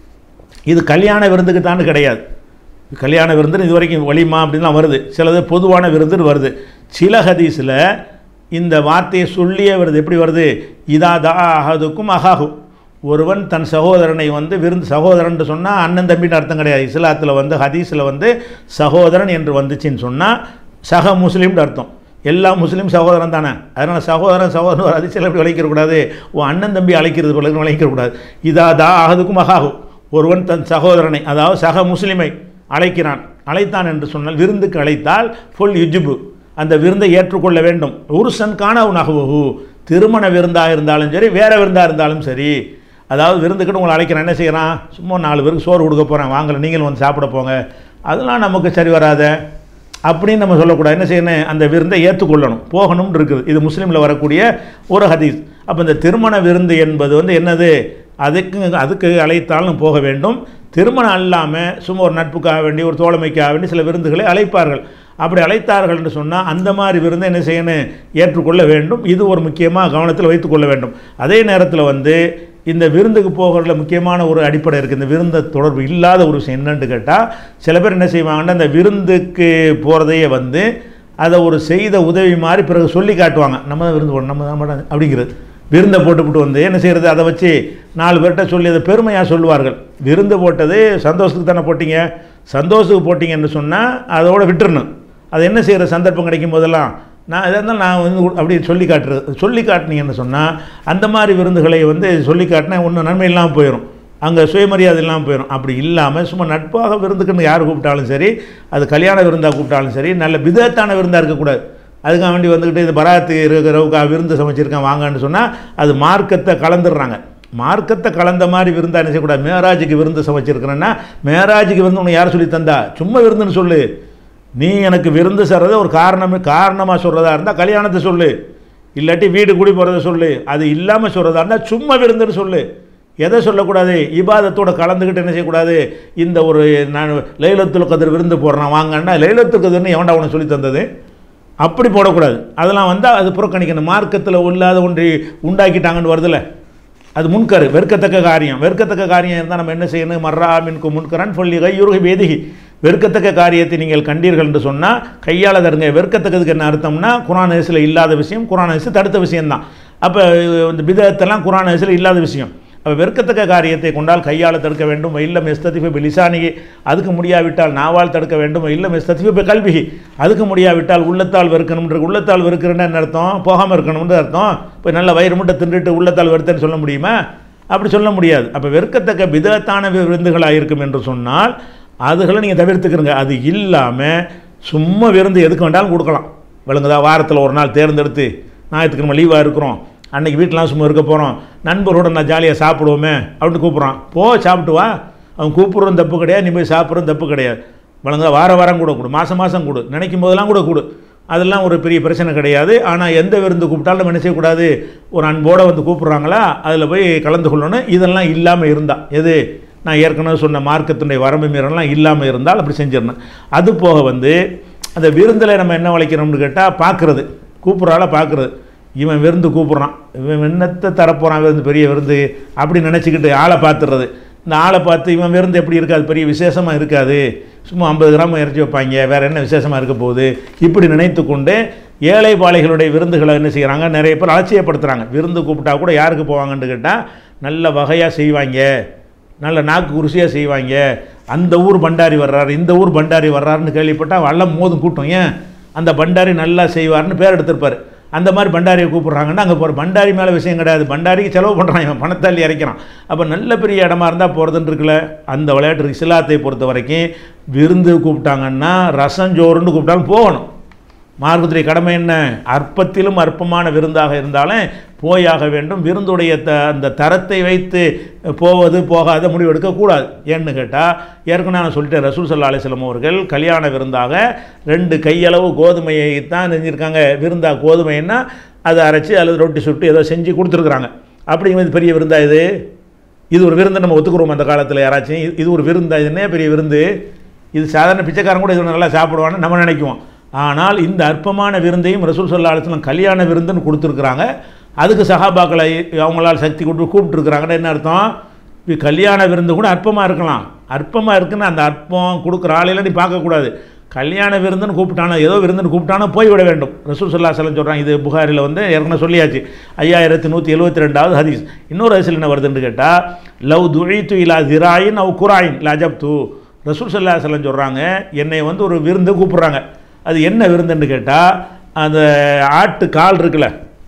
இது கல்யாண விருந்துக்கு தான் கிடையாது கல்யாண விருந்துன்னு இது வரைக்கும் வலிமா அப்படின்லாம் வருது சிலது பொதுவான விருந்துன்னு வருது சில ஹதீஸில் இந்த வார்த்தையை சொல்லியே வருது எப்படி வருது இதா தா அஹதுக்கும் அஹாஹு ஒருவன் தன் சகோதரனை வந்து விருந்து சகோதரன் சொன்னால் அண்ணன் தம்பின்னு அர்த்தம் கிடையாது இஸ்லாத்தில் வந்து ஹதீஸில் வந்து சகோதரன் என்று வந்துச்சுன்னு சொன்னால் சக முஸ்லீம்னு அர்த்தம் எல்லா முஸ்லீம் சகோதரன் தானே அதனால் சகோதரன் சகோதரன் ஒரு அதிசயம் எப்படி அழைக்கக்கூடாது ஓ அண்ணன் தம்பி அழைக்கிறது போல அழைக்கக்கூடாது இதா தா அஹதுக்கும் அஹாஹு ஒருவன் தன் சகோதரனை அதாவது சக முஸ்லிமை அழைக்கிறான் அழைத்தான் என்று சொன்னால் விருந்துக்கு அழைத்தால் ஃபுல் யுஜுபு அந்த விருந்தை ஏற்றுக்கொள்ள வேண்டும் உருசன் காணவு நகவு திருமண விருந்தாக இருந்தாலும் சரி வேற விருந்தாக இருந்தாலும் சரி அதாவது விருந்துக்கிட்டு உங்களை அழைக்கிறேன் என்ன செய்கிறான் சும்மா நாலு பேருக்கு சோறு கொடுக்க போகிறேன் வாங்கல நீங்களும் வந்து சாப்பிட போங்க அதெல்லாம் நமக்கு சரி வராத அப்படின்னு நம்ம சொல்லக்கூடாது என்ன செய்யணும் அந்த விருந்தை ஏற்றுக்கொள்ளணும் போகணும்னு இருக்குது இது முஸ்லீமில் வரக்கூடிய ஒரு ஹதீஸ் அப்போ இந்த திருமண விருந்து என்பது வந்து என்னது அதுக்கு அதுக்கு அழைத்தாலும் போக வேண்டும் திருமணம் அல்லாமல் சும்மா ஒரு நட்புக்காக வேண்டி ஒரு தோழமைக்காக வேண்டி சில விருந்துகளை அழைப்பார்கள் அப்படி அழைத்தார்கள் என்று சொன்னால் அந்த மாதிரி விருந்தை என்ன செய்யணும் ஏற்றுக்கொள்ள வேண்டும் இது ஒரு முக்கியமாக கவனத்தில் வைத்துக்கொள்ள வேண்டும் அதே நேரத்தில் வந்து இந்த விருந்துக்கு போகிறதுல முக்கியமான ஒரு அடிப்படை இருக்குது இந்த விருந்த தொடர்பு இல்லாத ஒரு விஷயம் என்னன்னு கேட்டால் சில பேர் என்ன செய்வாங்கன்னா அந்த விருந்துக்கு போகிறதையே வந்து அதை ஒரு செய்த உதவி மாதிரி பிறகு சொல்லி காட்டுவாங்க நம்ம தான் விருந்து போடணும் நம்ம தான் மாட்டாங்க அப்படிங்கிறது விருந்தை போட்டுவிட்டு வந்து என்ன செய்கிறது அதை வச்சு நாலு பேர்கிட்ட சொல்லி அதை பெருமையாக சொல்லுவார்கள் விருந்து போட்டது சந்தோஷத்துக்கு தானே போட்டீங்க சந்தோஷத்துக்கு போட்டீங்கன்னு சொன்னால் அதோட விட்டுறணும் அது என்ன செய்கிற சந்தர்ப்பம் கிடைக்கும் போதெல்லாம் நான் எதாக இருந்தாலும் நான் வந்து அப்படி சொல்லி காட்டுறது சொல்லி காட்டினீங்கன்னு சொன்னால் அந்த மாதிரி விருந்துகளை வந்து சொல்லி காட்டினா ஒன்றும் நன்மை இல்லாமல் போயிடும் அங்கே சுயமரியாதை இல்லாமல் போயிடும் அப்படி இல்லாமல் சும்மா நட்பாக விருந்துக்குன்னு யார் கூப்பிட்டாலும் சரி அது கல்யாண விருந்தாக கூப்பிட்டாலும் சரி நல்ல விதத்தான விருந்தாக இருக்கக்கூடாது அதுக்காக வேண்டி வந்துக்கிட்டு இந்த பராத்து இருக்கிறவுக்கா விருந்து சமைச்சிருக்கேன் வாங்கன்னு சொன்னால் அது மார்க்கத்தை கலந்துடுறாங்க மார்க்கத்தை கலந்த மாதிரி விருந்தா என்ன செய்யக்கூடாது மேராஜுக்கு விருந்து சமைச்சிருக்கிறேன்னா மேராஜுக்கு விருந்து உனக்கு யார் சொல்லி தந்தா சும்மா விருந்துன்னு சொல்லு நீ எனக்கு விருந்து செய்கிறத ஒரு காரணம் காரணமாக சொல்கிறதா இருந்தால் கல்யாணத்தை சொல்லு இல்லாட்டி வீடு கூடி போகிறத சொல்லு அது இல்லாமல் சொல்கிறதா இருந்தால் சும்மா விருந்துன்னு சொல்லு எதை சொல்லக்கூடாது இபாதத்தோட கலந்துக்கிட்டு என்ன செய்யக்கூடாது இந்த ஒரு நான் லைலத்துல் கதிர் விருந்து போடுறான் வாங்கன்னா லைலத்துல் கதிர்னு எவன்டா உனக்கு சொல்லி தந்தது அப்படி போடக்கூடாது அதெல்லாம் வந்தால் அது புறக்கணிக்கணும் மார்க்கத்தில் இல்லாத ஒன்றை உண்டாக்கிட்டாங்கன்னு வருதுல்ல அது முன்கரு வெறுக்கத்தக்க காரியம் வெறுக்கத்தக்க காரியம் இருந்தால் நம்ம என்ன செய்யணும் மர்ரா மின்கு முன்கரன் சொல்லி கையுருகை வேதிகி வெறுக்கத்தக்க காரியத்தை நீங்கள் கண்டீர்கள் என்று சொன்னால் கையால் தருங்க வெறுக்கத்தக்கதுக்கு என்ன அர்த்தம்னா குரான் ஹதீஸில் இல்லாத விஷயம் குரான் ஹதீஸ் தடுத்த விஷயம்தான் அப்போ இந்த பிதத்தெல்லாம் குரான் ஹதீஸில் இல்லாத விஷயம் அப்போ வெறுக்கத்தக்க காரியத்தை கொண்டால் கையால் தடுக்க வேண்டும் இல்லம் எஸ்ததிஃபு பிலிசானிகி அதுக்கு முடியாவிட்டால் நாவால் தடுக்க வேண்டும் இல்லம் எஸ்ததிஃபு பி கல்விகி அதுக்கு முடியாவிட்டால் உள்ளத்தால் வெறுக்கணும்ன்ற உள்ளத்தால் வெறுக்கிறேன்னு என்ன அர்த்தம் போகாமல் இருக்கணும்னு அர்த்தம் இப்போ நல்ல வயிறு முட்டை தின்றுட்டு உள்ளத்தால் வெறுத்தேன்னு சொல்ல முடியுமா அப்படி சொல்ல முடியாது அப்போ வெறுக்கத்தக்க விதத்தான விருந்துகளாக இருக்கும் என்று சொன்னால் அதுகளை நீங்கள் தவிர்த்துக்கிறங்க அது இல்லாமல் சும்மா விருந்து எதுக்கு வேண்டாலும் கொடுக்கலாம் விளங்குதா வாரத்தில் ஒரு நாள் தேர்ந்தெடுத்து ஞாயிற்றுக்கிழமை லீவாக இருக்கிறோம் அன்னைக்கு வீட்டிலாம் சும்மா இருக்க போகிறோம் நண்பரோட நான் ஜாலியாக சாப்பிடுவோமே அப்படின்னு கூப்பிட்றான் போ சாப்பிட்டு வா அவன் கூப்பிட்றதும் தப்பு கிடையாது நீ போய் சாப்பிட்றதும் தப்பு கிடையாது வழங்குதா வார வாரம் கூட கொடு மாதம் மாதம் கொடு நினைக்கும் போதெல்லாம் கூட கொடு அதெல்லாம் ஒரு பெரிய பிரச்சனை கிடையாது ஆனால் எந்த விருந்து கூப்பிட்டாலும் நம்ம என்ன செய்யக்கூடாது ஒரு அன்போடு வந்து கூப்பிட்றாங்களா அதில் போய் கலந்து கொள்ளணும் இதெல்லாம் இல்லாமல் இருந்தால் எது நான் ஏற்கனவே சொன்ன மார்க்கத்தினுடைய வரம்பு மீறலாம் இல்லாமல் இருந்தால் அப்படி செஞ்சிடணும் அது போக வந்து அந்த விருந்தில் நம்ம என்ன வளைக்கிறோம்னு கேட்டால் பார்க்குறது கூப்பிட்றால பார்க்குறது இவன் விருந்து கூப்பிட்றான் இவன் என்னத்தை தரப்போகிறான் விருந்து பெரிய விருந்து அப்படி நினச்சிக்கிட்டு ஆளை பார்த்துடுறது இந்த ஆளை பார்த்து இவன் விருந்து எப்படி இருக்காது பெரிய விசேஷமாக இருக்காது சும்மா ஐம்பது கிராம் இறச்சி வைப்பாங்க வேறு என்ன விசேஷமாக இருக்க போகுது இப்படி நினைத்து கொண்டு ஏழை பாளைகளுடைய விருந்துகளை என்ன செய்கிறாங்க நிறைய பேர் அலட்சியப்படுத்துகிறாங்க விருந்து கூப்பிட்டா கூட யாருக்கு போவாங்கன்னு கேட்டால் நல்ல வகையாக செய்வாங்க நல்ல நாக்கு ருசியாக செய்வாங்க அந்த ஊர் பண்டாரி வர்றாரு இந்த ஊர் பண்டாரி வர்றாருன்னு கேள்விப்பட்டால் வல்லம் மோதும் கூட்டம் ஏன் அந்த பண்டாரி நல்லா செய்வார்னு பேர் எடுத்திருப்பார் அந்த மாதிரி பண்டாரியை கூப்பிட்றாங்கன்னா அங்கே போகிற பண்டாரி மேலே விஷயம் கிடையாது பண்டாரிக்கு செலவு பண்ணுறான் இவன் பணத்தாளி இறைக்கிறான் அப்போ நல்ல பெரிய இடமா இருந்தால் போகிறதுன்னு இருக்குல்ல அந்த விளையாட்டு இஸ்லாத்தை பொறுத்த வரைக்கும் விருந்து கூப்பிட்டாங்கன்னா ரசஞ்சோறுன்னு கூப்பிட்டாலும் போகணும் மார்க்கத்துடைய கடமை என்ன அற்பத்திலும் அற்பமான விருந்தாக இருந்தாலும் போயாக வேண்டும் விருந்துடைய த அந்த தரத்தை வைத்து போவது போகாத முடிவு எடுக்கக்கூடாது ஏன்னு கேட்டால் ஏற்கனவே நான் சொல்லிட்டேன் ரசூல் சல்லா அலிஸ்லாம் அவர்கள் கல்யாண விருந்தாக ரெண்டு கையளவு கோதுமையை தான் செஞ்சுருக்காங்க விருந்தா கோதுமைன்னா அதை அரைச்சி அல்லது ரொட்டி சுட்டு ஏதோ செஞ்சு கொடுத்துருக்குறாங்க அப்படிங்கிறது பெரிய விருந்தா இது இது ஒரு விருந்து நம்ம ஒத்துக்குறோம் அந்த காலத்தில் யாராச்சும் இது- இது ஒரு விருந்தா இது என்ன பெரிய விருந்து இது சாதாரண பிச்சைக்காரன் கூட இது நல்லா சாப்பிடுவான்னு நம்ம நினைக்குவோம் ஆனால் இந்த அற்பமான விருந்தையும் ரசூல் சல்லா அலிஸ்லாம் கல்யாண விருந்துன்னு கொடுத்துருக்குறாங்க அதுக்கு சஹாபாக்களை அவங்களால் சக்தி கொடுத்து கூப்பிட்டுருக்குறாங்கன்னு என்ன அர்த்தம் இது கல்யாண விருந்து கூட அற்பமாக இருக்கலாம் அற்பமாக இருக்குன்னு அந்த அற்பம் கொடுக்குற ஆளையில நீ பார்க்கக்கூடாது கல்யாண விருந்துன்னு கூப்பிட்டானோ ஏதோ விருந்துன்னு கூப்பிட்டானோ போய்விட வேண்டும் ரசூல் சல்லா செல்லம் சொல்கிறாங்க இது புகாரில் வந்து ஏற்கனவே சொல்லியாச்சு ஐயாயிரத்தி நூற்றி எழுபத்தி ரெண்டாவது ஹதீஸ் இன்னொரு ஹதீஸில் என்ன வருதுன்னு கேட்டால் லவ் துழித்து இலா திராயின் அவ் குராயின் லஜப் தூ ரசூல் சல்லா செல்லம் சொல்கிறாங்க என்னை வந்து ஒரு விருந்து கூப்பிட்றாங்க அது என்ன விருந்துன்னு கேட்டால் அந்த ஆட்டு கால் இருக்குல்ல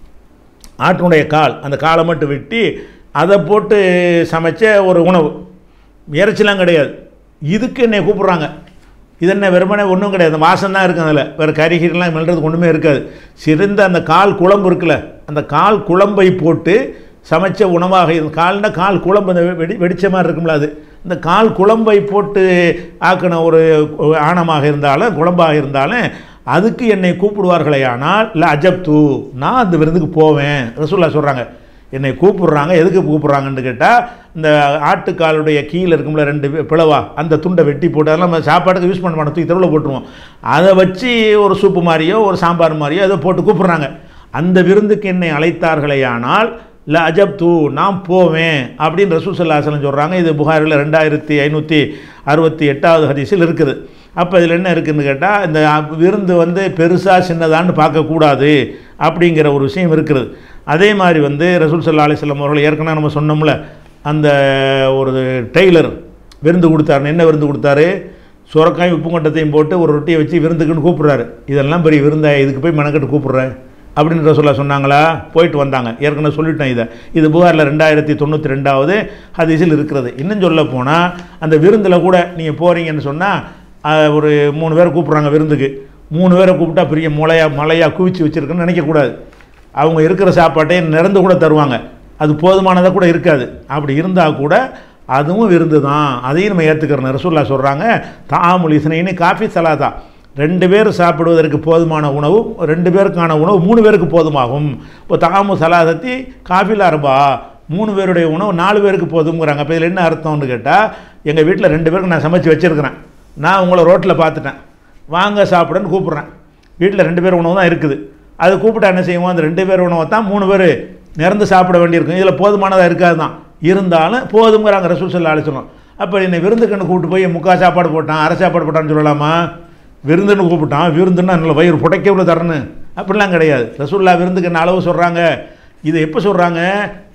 ஆட்டினுடைய கால் அந்த காலை மட்டும் வெட்டி அதை போட்டு சமைச்ச ஒரு உணவு இறைச்சிலாம் கிடையாது இதுக்கு என்னை கூப்பிட்றாங்க இது என்ன வெறுமனே ஒன்றும் கிடையாது வாசம் தான் இருக்கும் அதில் வேறு கறிகீரெலாம் மெல்றதுக்கு ஒன்றுமே இருக்காது சிறந்த அந்த கால் குழம்பு இருக்குல்ல அந்த கால் குழம்பை போட்டு சமைச்ச உணவாக இது கால்னா கால் குழம்பு அந்த வெடி வெடிச்ச மாதிரி இருக்கும்ல அது இந்த கால் குழம்பை போட்டு ஆக்கின ஒரு ஆணமாக இருந்தாலும் குழம்பாக இருந்தாலும் அதுக்கு என்னை கூப்பிடுவார்களே ஆனால் இல்லை அஜப் தூ நான் அந்த விருந்துக்கு போவேன் ரசூல்லா சொல்கிறாங்க என்னை கூப்பிடுறாங்க எதுக்கு கூப்பிடுறாங்கன்னு கேட்டால் இந்த ஆட்டுக்காலுடைய கீழே இருக்கும்ல ரெண்டு பி- பிளவா அந்த துண்டை வெட்டி போட்டு அதெல்லாம் நம்ம சாப்பாட்டுக்கு யூஸ் பண்ண மாட்டோம் தூக்கி தெருவில் போட்டுருவோம் அதை வச்சு ஒரு சூப்பு மாதிரியோ ஒரு சாம்பார் மாதிரியோ அதை போட்டு கூப்பிடுறாங்க அந்த விருந்துக்கு என்னை அழைத்தார்களேயானால் ல அஜப் தூ நான் போவேன் அப்படின்னு ரசூல் சல்லாஹலம் சொல்கிறாங்க இது புகாரில் ரெண்டாயிரத்தி ஐநூற்றி அறுபத்தி எட்டாவது ஹதீஸில் இருக்குது அப்போ இதில் என்ன இருக்குதுன்னு கேட்டால் இந்த விருந்து வந்து பெருசாக சின்னதான்னு பார்க்கக்கூடாது அப்படிங்கிற ஒரு விஷயம் இருக்குது அதே மாதிரி வந்து ரசூல் சல்லா அலிஸ்லாம் அவர்கள் ஏற்கனவே நம்ம சொன்னோம்ல அந்த ஒரு டெய்லர் விருந்து கொடுத்தாரு என்ன விருந்து கொடுத்தாரு சுரக்காயும் உப்பு கொட்டத்தையும் போட்டு ஒரு ரொட்டியை வச்சு விருந்துக்குன்னு கூப்பிட்றாரு இதெல்லாம் பெரிய விருந்தா இதுக்கு போய் மெனக்கட்டு கூப்பிட்றேன் அப்படின்னு சொல்ல சொன்னாங்களா போயிட்டு வந்தாங்க ஏற்கனவே சொல்லிட்டேன் இதை இது புகாரில் ரெண்டாயிரத்தி தொண்ணூற்றி ரெண்டாவது ஹதீஸில் இருக்கிறது இன்னும் சொல்ல போனால் அந்த விருந்தில் கூட நீங்கள் போகிறீங்கன்னு சொன்னால் ஒரு மூணு பேரை கூப்பிட்றாங்க விருந்துக்கு மூணு பேரை கூப்பிட்டா பெரிய முளையா மலையாக குவிச்சு வச்சுருக்குன்னு நினைக்கக்கூடாது அவங்க இருக்கிற சாப்பாட்டை நிறந்து கூட தருவாங்க அது போதுமானதாக கூட இருக்காது அப்படி இருந்தால் கூட அதுவும் விருந்து தான் அதையும் நம்ம ஏற்றுக்கிறோம் ரசூல்லா சொல்கிறாங்க தாமுல் இசனைன்னு காஃபி சலாதா ரெண்டு பேர் சாப்பிடுவதற்கு போதுமான உணவு ரெண்டு பேருக்கான உணவு மூணு பேருக்கு போதுமாகும் இப்போ தாமு சலாதத்தி காஃபில் அரபா மூணு பேருடைய உணவு நாலு பேருக்கு போதுங்கிறாங்க அப்போ இதில் என்ன அர்த்தம்னு கேட்டால் எங்கள் வீட்டில் ரெண்டு பேருக்கு நான் சமைச்சு வச்சுருக்கிறேன் நான் உங்களை ரோட்டில் பார்த்துட்டேன் வாங்க சாப்பிடுன்னு கூப்பிட்றேன் வீட்டில் ரெண்டு பேர் உணவு தான் இருக்குது அது கூப்பிட்டா என்ன செய்வோம் அந்த ரெண்டு பேர் உணவை தான் மூணு பேர் நிறந்து சாப்பிட வேண்டியிருக்கும் இதில் போதுமானதாக இருக்காது தான் இருந்தாலும் போதுங்கிறாங்க ரசூல் சொல்லி அழைச்சிடும் அப்போ என்னை விருந்துக்கண்ணு கூப்பிட்டு போய் முக்கா சாப்பாடு போட்டான் அரை சாப்பாடு போட்டான்னு சொல்லலாமா விருந்துன்னு கூப்பிட்டான் விருந்துன்னா நல்ல வயிறு புடைக்க உள்ள தரணும் அப்படிலாம் கிடையாது ரசூல்லா விருந்துக்கு என்ன அளவு சொல்கிறாங்க இது எப்போ சொல்கிறாங்க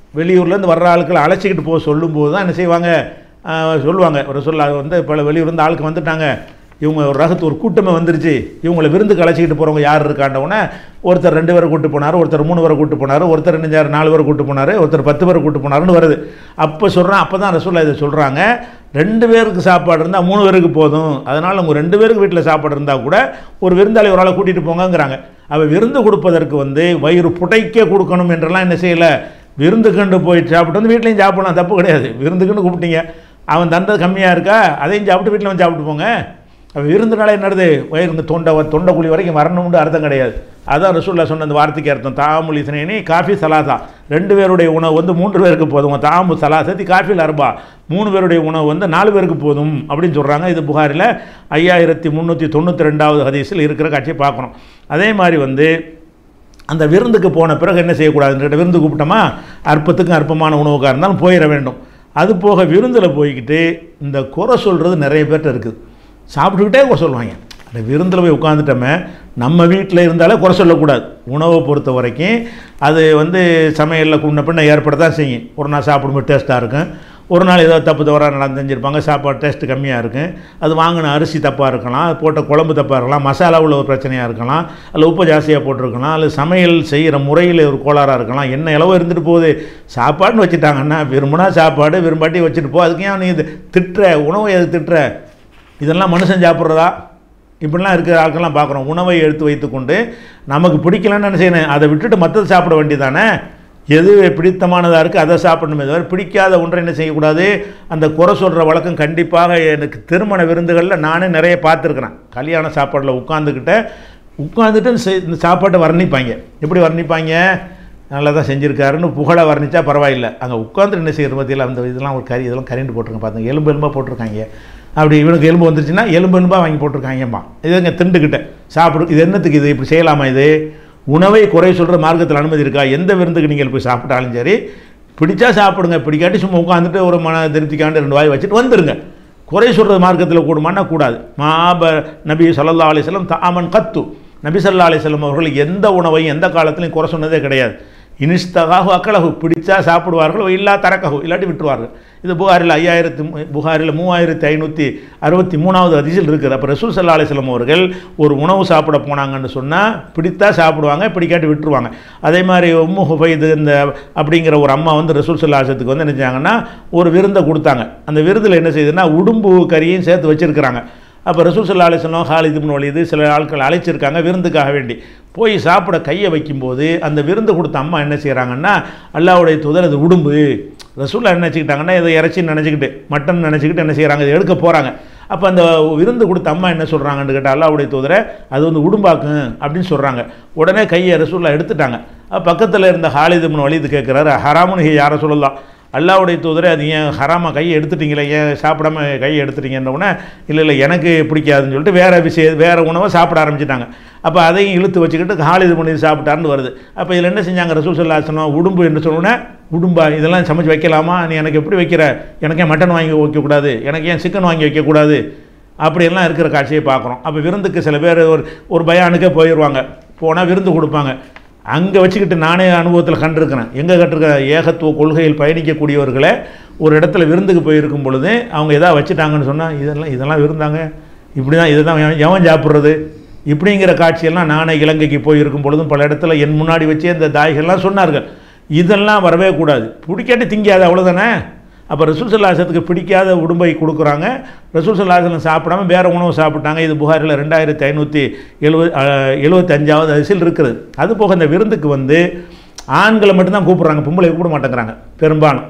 வெளியூர்லேருந்து வர்ற ஆட்களை அழைச்சிக்கிட்டு போக சொல்லும்போது தான் என்ன செய்வாங்க ஆஹ், சொல்லுவாங்க ஒரு சொல்ல வந்து பல வெளியூர்லேருந்து ஆளுக்கு வந்துட்டாங்க இவங்க ஒரு ரகத்து ஒரு கூட்டமே வந்துருச்சு இவங்களை விருந்துக்கு அழைச்சிக்கிட்டு போகிறவங்க யார் இருக்காண்டவுடனே ஒருத்தர் ரெண்டு பேரை கூட்டு போனார் ஒருத்தர் மூணு பேரை கூட்டு போனார் ஒருத்தர் நெஞ்சார் நாலு பேரை கூட்டு போனார் ஒருத்தர் பத்து பேரை கூட்டு போனாருன்னு வருது அப்போ சொல்கிறேன் அப்போ தான் ரசூல்லா இதை சொல்கிறாங்க ரெண்டு பேருக்கு சாப்பாடு இருந்தால் மூணு பேருக்கு போதும் அதனால் உங்கள் ரெண்டு பேருக்கு வீட்டில் சாப்பாடு இருந்தால் கூட ஒரு விருந்தாளி ஒரு ஆளை கூட்டிகிட்டு போங்கங்கிறாங்க அவள் விருந்து கொடுப்பதற்கு வந்து வயிறு புடைக்க கொடுக்கணும் என்றெல்லாம் என்ன செய்யலை விருந்துக்கண்டு போய் சாப்பிட்டு வந்து வீட்லேயும் சாப்பிடலாம் தப்பு கிடையாது விருந்துக்குன்னு கூப்பிட்டீங்க அவன் தந்தது கம்மியாக இருக்கா அதையும் சாப்பிட்டு வீட்டில் வந்து சாப்பிட்டு போங்க அவன் விருந்துனால என்னது வயிறு இந்த தொண்டை தொண்டை குழி வரைக்கும் வரணும்னு அர்த்தம் கிடையாது அதான் ரசூல்லா சொன்ன அந்த வார்த்தைக்கு அர்த்தம் தாமுல் இசனேனி காஃபி சலாசா ரெண்டு பேருடைய உணவு வந்து மூன்று பேருக்கு போதும் தாமு சலாசத்தி காஃபில் அர்பா மூணு பேருடைய உணவு வந்து நாலு பேருக்கு போதும் அப்படின்னு சொல்கிறாங்க இது புகாரில் ஐயாயிரத்தி முந்நூற்றி தொண்ணூற்றி ரெண்டாவது ஹதீஸில் இருக்கிற காட்சியை பார்க்கணும் அதே மாதிரி வந்து அந்த விருந்துக்கு போன பிறகு என்ன செய்யக்கூடாதுன்ற விருந்து கூப்பிட்டோமா அற்பத்துக்கும் அற்பமான உணவுக்காக இருந்தாலும் போயிட வேண்டும் அது போக விருந்தில் போய்கிட்டு இந்த குறை சொல்கிறது நிறைய பேர்கிட்ட இருக்குது சாப்பிட்டுக்கிட்டே குறை சொல்லுவாங்க அந்த விருந்தில் போய் உட்காந்துட்டோமே நம்ம வீட்டில் இருந்தாலே குறை சொல்லக்கூடாது உணவை பொறுத்த வரைக்கும் அது வந்து சமையலில் முன்ன பின்ன ஏற்பட தான் செய்யும் ஒரு நாள் சாப்பிடும்போது டேஸ்ட்டாக இருக்கும் ஒரு நாள் ஏதோ தப்பு தவறாக நடந்து செஞ்சுருப்பாங்க சாப்பாடு டேஸ்ட்டு கம்மியாக இருக்கும் அது வாங்கின அரிசி தப்பாக இருக்கலாம் அது போட்ட குழம்பு தப்பாக இருக்கலாம் மசாலாவில் ஒரு பிரச்சனையாக இருக்கலாம் அதில் உப்பு ஜாஸ்தியாக போட்டிருக்கலாம் அல்லது சமையல் செய்கிற முறையில் ஒரு கோளாறாக இருக்கலாம் என்ன இளவோ இருந்துட்டு போகுது சாப்பாடுன்னு வச்சுட்டாங்கன்னா விரும்பினா சாப்பாடு விரும்பாட்டி வச்சுட்டு போ அதுக்கு ஏன் நீ இது திட்டுற உணவை எது திட்டுற இதெல்லாம் மனுஷன் சாப்பிட்றதா இப்படிலாம் இருக்கிற ஆட்கள்லாம் பார்க்குறோம் உணவை எடுத்து வைத்துக்கொண்டு நமக்கு பிடிக்கலன்னு என்ன செய்யணும் அதை விட்டுட்டு மற்றதை சாப்பிட வேண்டியதானே எது பிடித்தமானதாக இருக்குது அதை சாப்பிடணுமே தவிர பிடிக்காத ஒன்றை என்ன செய்யக்கூடாது அந்த குறை சொல்கிற வழக்கம் கண்டிப்பாக எனக்கு திருமண விருந்துகளில் நானே நிறைய பார்த்துருக்குறேன் கல்யாண சாப்பாடில் உட்காந்துக்கிட்ட உட்காந்துட்டு இந்த செ- இந்த சாப்பாட்டை வர்ணிப்பாங்க எப்படி வர்ணிப்பாங்க நல்லா தான் செஞ்சுருக்காருன்னு புகழை வர்ணிச்சா பரவாயில்லை அங்கே உட்காந்துட்டு என்ன செய்யறது பற்றியில் அந்த இதெல்லாம் ஒரு கறி இதெல்லாம் கறிண்டு போட்டிருங்க பார்த்துங்க எலும்பு எலும்பாக போட்டிருக்காங்க அப்படி இவனுக்கு எலும்பு வந்துருச்சுன்னா எலும்பு எலும்பாக வாங்கி போட்டிருக்காங்கம்மா இது இங்கே திண்டுக்கிட்ட சாப்பிடு இது என்னத்துக்கு இது இப்படி செய்யலாமா இது உணவை குறை சொல்கிற மார்க்கத்தில் அனுமதி இருக்கா எந்த விருந்துக்கு நீங்கள் போய் சாப்பிட்டாலும் சரி பிடிச்சா சாப்பிடுங்க பிடிக்காட்டி சும்மா உட்காந்துட்டு ஒரு மன திருப்திக்காண்டு ரெண்டு வாய் வச்சுட்டு வந்துருங்க குறை சொல்கிறது மார்க்கத்தில் கூடுமானா கூடாது மாப நபி ஸல்லல்லாஹு அலைஹி வஸல்லம் தாமன் கத்து நபி ஸல்லல்லாஹு அலைஹி வஸல்லம் அவர்கள் எந்த உணவையும் எந்த காலத்திலையும் குறை சொன்னதே கிடையாது இனிஸ்தகாஹு அக்கலகு பிடிச்சா சாப்பிடுவார்கள் இல்லா தரக்ககு இல்லாட்டி விட்டுருவார்கள் இது புகாரில் ஐயாயிரத்து புகாரில் மூவாயிரத்தி ஐநூற்றி அறுபத்தி மூணாவது அதிசல் இருக்குது அப்போ ரசூல் சல்லா அலிஸ்லாம் அவர்கள் ஒரு உணவு சாப்பிட போனாங்கன்னு சொன்னால் பிடித்தா சாப்பிடுவாங்க பிடிக்காட்டி விட்டுருவாங்க அதே மாதிரி உம்மு ஹுஃபைது இந்த அப்படிங்கிற ஒரு அம்மா வந்து ரசூல் சல்லா அலிசத்துக்கு வந்து என்ன செஞ்சாங்கன்னா ஒரு விருந்தை கொடுத்தாங்க அந்த விருந்தில் என்ன செய்யுதுன்னா உடும்பு கறியும் சேர்த்து வச்சுருக்கிறாங்க அப்போ ரசூல் சல்லா அலிஸ்லாம் ஹாலித் இப்னு வலிது சில ஆட்கள் அழைச்சிருக்காங்க விருந்துக்காக வேண்டி போய் சாப்பிட கையை வைக்கும்போது அந்த விருந்து கொடுத்த அம்மா என்ன செய்கிறாங்கன்னா அல்லாவுடைய தூதர் அது உடும்பு ரசூல்லா என்ன நினச்சிக்கிட்டாங்கன்னா இதை இறைச்சின்னு நினச்சிக்கிட்டு மட்டன் நினச்சிக்கிட்டு என்ன செய்கிறாங்க இதை எடுக்க போகிறாங்க அப்போ அந்த விருந்து கொடுத்த அம்மா என்ன சொல்கிறாங்கன்னு கேட்டால் அல்லாவுடைய தூதரை அது வந்து உடும்பாக்கும் அப்படின்னு சொல்கிறாங்க உடனே கையை ரசூல்லா எடுத்துட்டாங்க அப்ப பக்கத்தில் இருந்த ஹாலித் இப்னு வலிது கேட்குறாரு ஹராமுன்னு யாரை சொல்லலாம் அல்லாவுடைய தூதரை அது ஏன் ஹராமா கையை எடுத்துட்டீங்களே ஏன் சாப்பிடாம கையை எடுத்துட்டீங்கன்ற உடனே இல்லை இல்லை எனக்கு பிடிக்காதுன்னு சொல்லிட்டு வேறு விஷயம் வேறு உணவை சாப்பிட ஆரம்பிச்சிட்டாங்க அப்போ அதையும் இழுத்து வச்சுக்கிட்டு ஹாலிது பண்ணி சாப்பிட்டாருன்னு வருது அப்போ இதில் என்ன செஞ்சாங்க ரசூல் சல்லா சொன்னோம் உடும்பு என்று சொன்னோன்னே உடும்பா இதெல்லாம் சமைச்சு வைக்கலாமா நீ எனக்கு எப்படி வைக்கிற எனக்கு ஏன் மட்டன் வாங்கி வைக்கக்கூடாது எனக்கு ஏன் சிக்கன் வாங்கி வைக்கக்கூடாது அப்படியெல்லாம் இருக்கிற காட்சியை பார்க்குறோம் அப்போ விருந்துக்கு சில பேர் ஒரு ஒரு பயானுக்கே போயிடுவாங்க போனால் விருந்து கொடுப்பாங்க அங்கே வச்சுக்கிட்டு நானே அனுபவத்தில் கண்டிருக்கிறேன் எங்கே கண்டிருக்கிறேன் ஏகத்துவ கொள்கையில் பயணிக்கக்கூடியவர்களை ஒரு இடத்துல விருந்துக்கு போயிருக்கும் பொழுது அவங்க எதாவது வச்சுட்டாங்கன்னு சொன்னால் இதெல்லாம் இதெல்லாம் விருந்தாங்க இப்படி தான் இதை தான் எவன் எவன் சாப்பிட்றது இப்படிங்கிற காட்சியெல்லாம் நானே இலங்கைக்கு போயிருக்கும் பொழுதும் பல இடத்துல என் முன்னாடி வச்சே இந்த தாய்கள்லாம் சொன்னார்கள் இதெல்லாம் வரவே கூடாது பிடிக்காட்டி திங்காது அவ்வளோதானே அப்போ ரசூல் சல்லாசத்துக்கு பிடிக்காத உடும்பை கொடுக்குறாங்க ரசூல் சல்லாசலம் சாப்பிடாம வேறு உணவு சாப்பிட்டாங்க இது புகாரில் ரெண்டாயிரத்தி ஐநூற்றி எழுபது எழுபத்தஞ்சாவது அரிசியில் இருக்குது அது போக இந்த விருந்துக்கு வந்து ஆண்களை மட்டும்தான் கூப்பிட்றாங்க பொம்பளை கூப்பிட மாட்டேங்கிறாங்க பெரும்பாலும்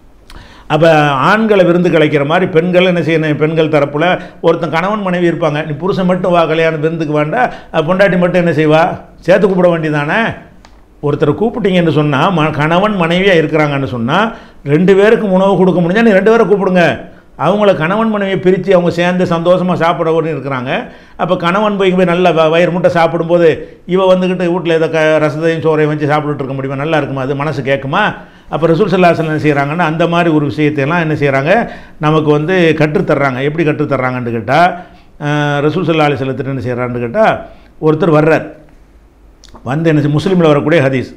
அப்போ ஆண்களை விருந்து கலைக்கிற மாதிரி பெண்கள் என்ன செய்யணும் பெண்கள் தரப்பில் ஒருத்தன் கணவன் மனைவி இருப்பாங்க நீ புருஷன் மட்டும் வா கல்யாணம் விருந்துக்கு வேண்டாம் அஹ் பொண்டாட்டி மட்டும் என்ன செய்வா சேர்த்து கூப்பிட வேண்டியதானே ஒருத்தரை கூப்பிட்டீங்கன்னு சொன்னால் ம கணவன் மனைவியாக இருக்கிறாங்கன்னு சொன்னால் ரெண்டு பேருக்கும் உணவு கொடுக்க முடிஞ்சா நீ ரெண்டு பேரை கூப்பிடுங்க அவங்கள கணவன் மனைவியை பிரித்து அவங்க சேர்ந்து சந்தோஷமாக சாப்பிடவும் இருக்கிறாங்க அப்போ கணவன் போய் போய் நல்ல வ- வயிறு முட்டை சாப்பிடும்போது இவ வந்துக்கிட்டு வீட்டில் ஏதோ க ரசத்தையும் சோறையும் வச்சு சாப்பிட்டுட்டு இருக்க முடியுமா நல்லா இருக்குமா அது மனசு கேட்குமா அப்போ ரசூல் சல்லாஹ் என்ன செய்கிறாங்கன்னா அந்த மாதிரி ஒரு விஷயத்தையெல்லாம் என்ன செய்கிறாங்க நமக்கு வந்து கற்றுத்தர்றாங்க எப்படி கற்றுத்தர்றாங்கன்னு கேட்டால் ரசூல் சல்லா அலி செல்லத்துட்டு என்ன செய்கிறான்னு கேட்டால் ஒருத்தர் வர்றார் வந்து என்ன செய்- முஸ்லீமில் வரக்கூடிய ஹதீஸ்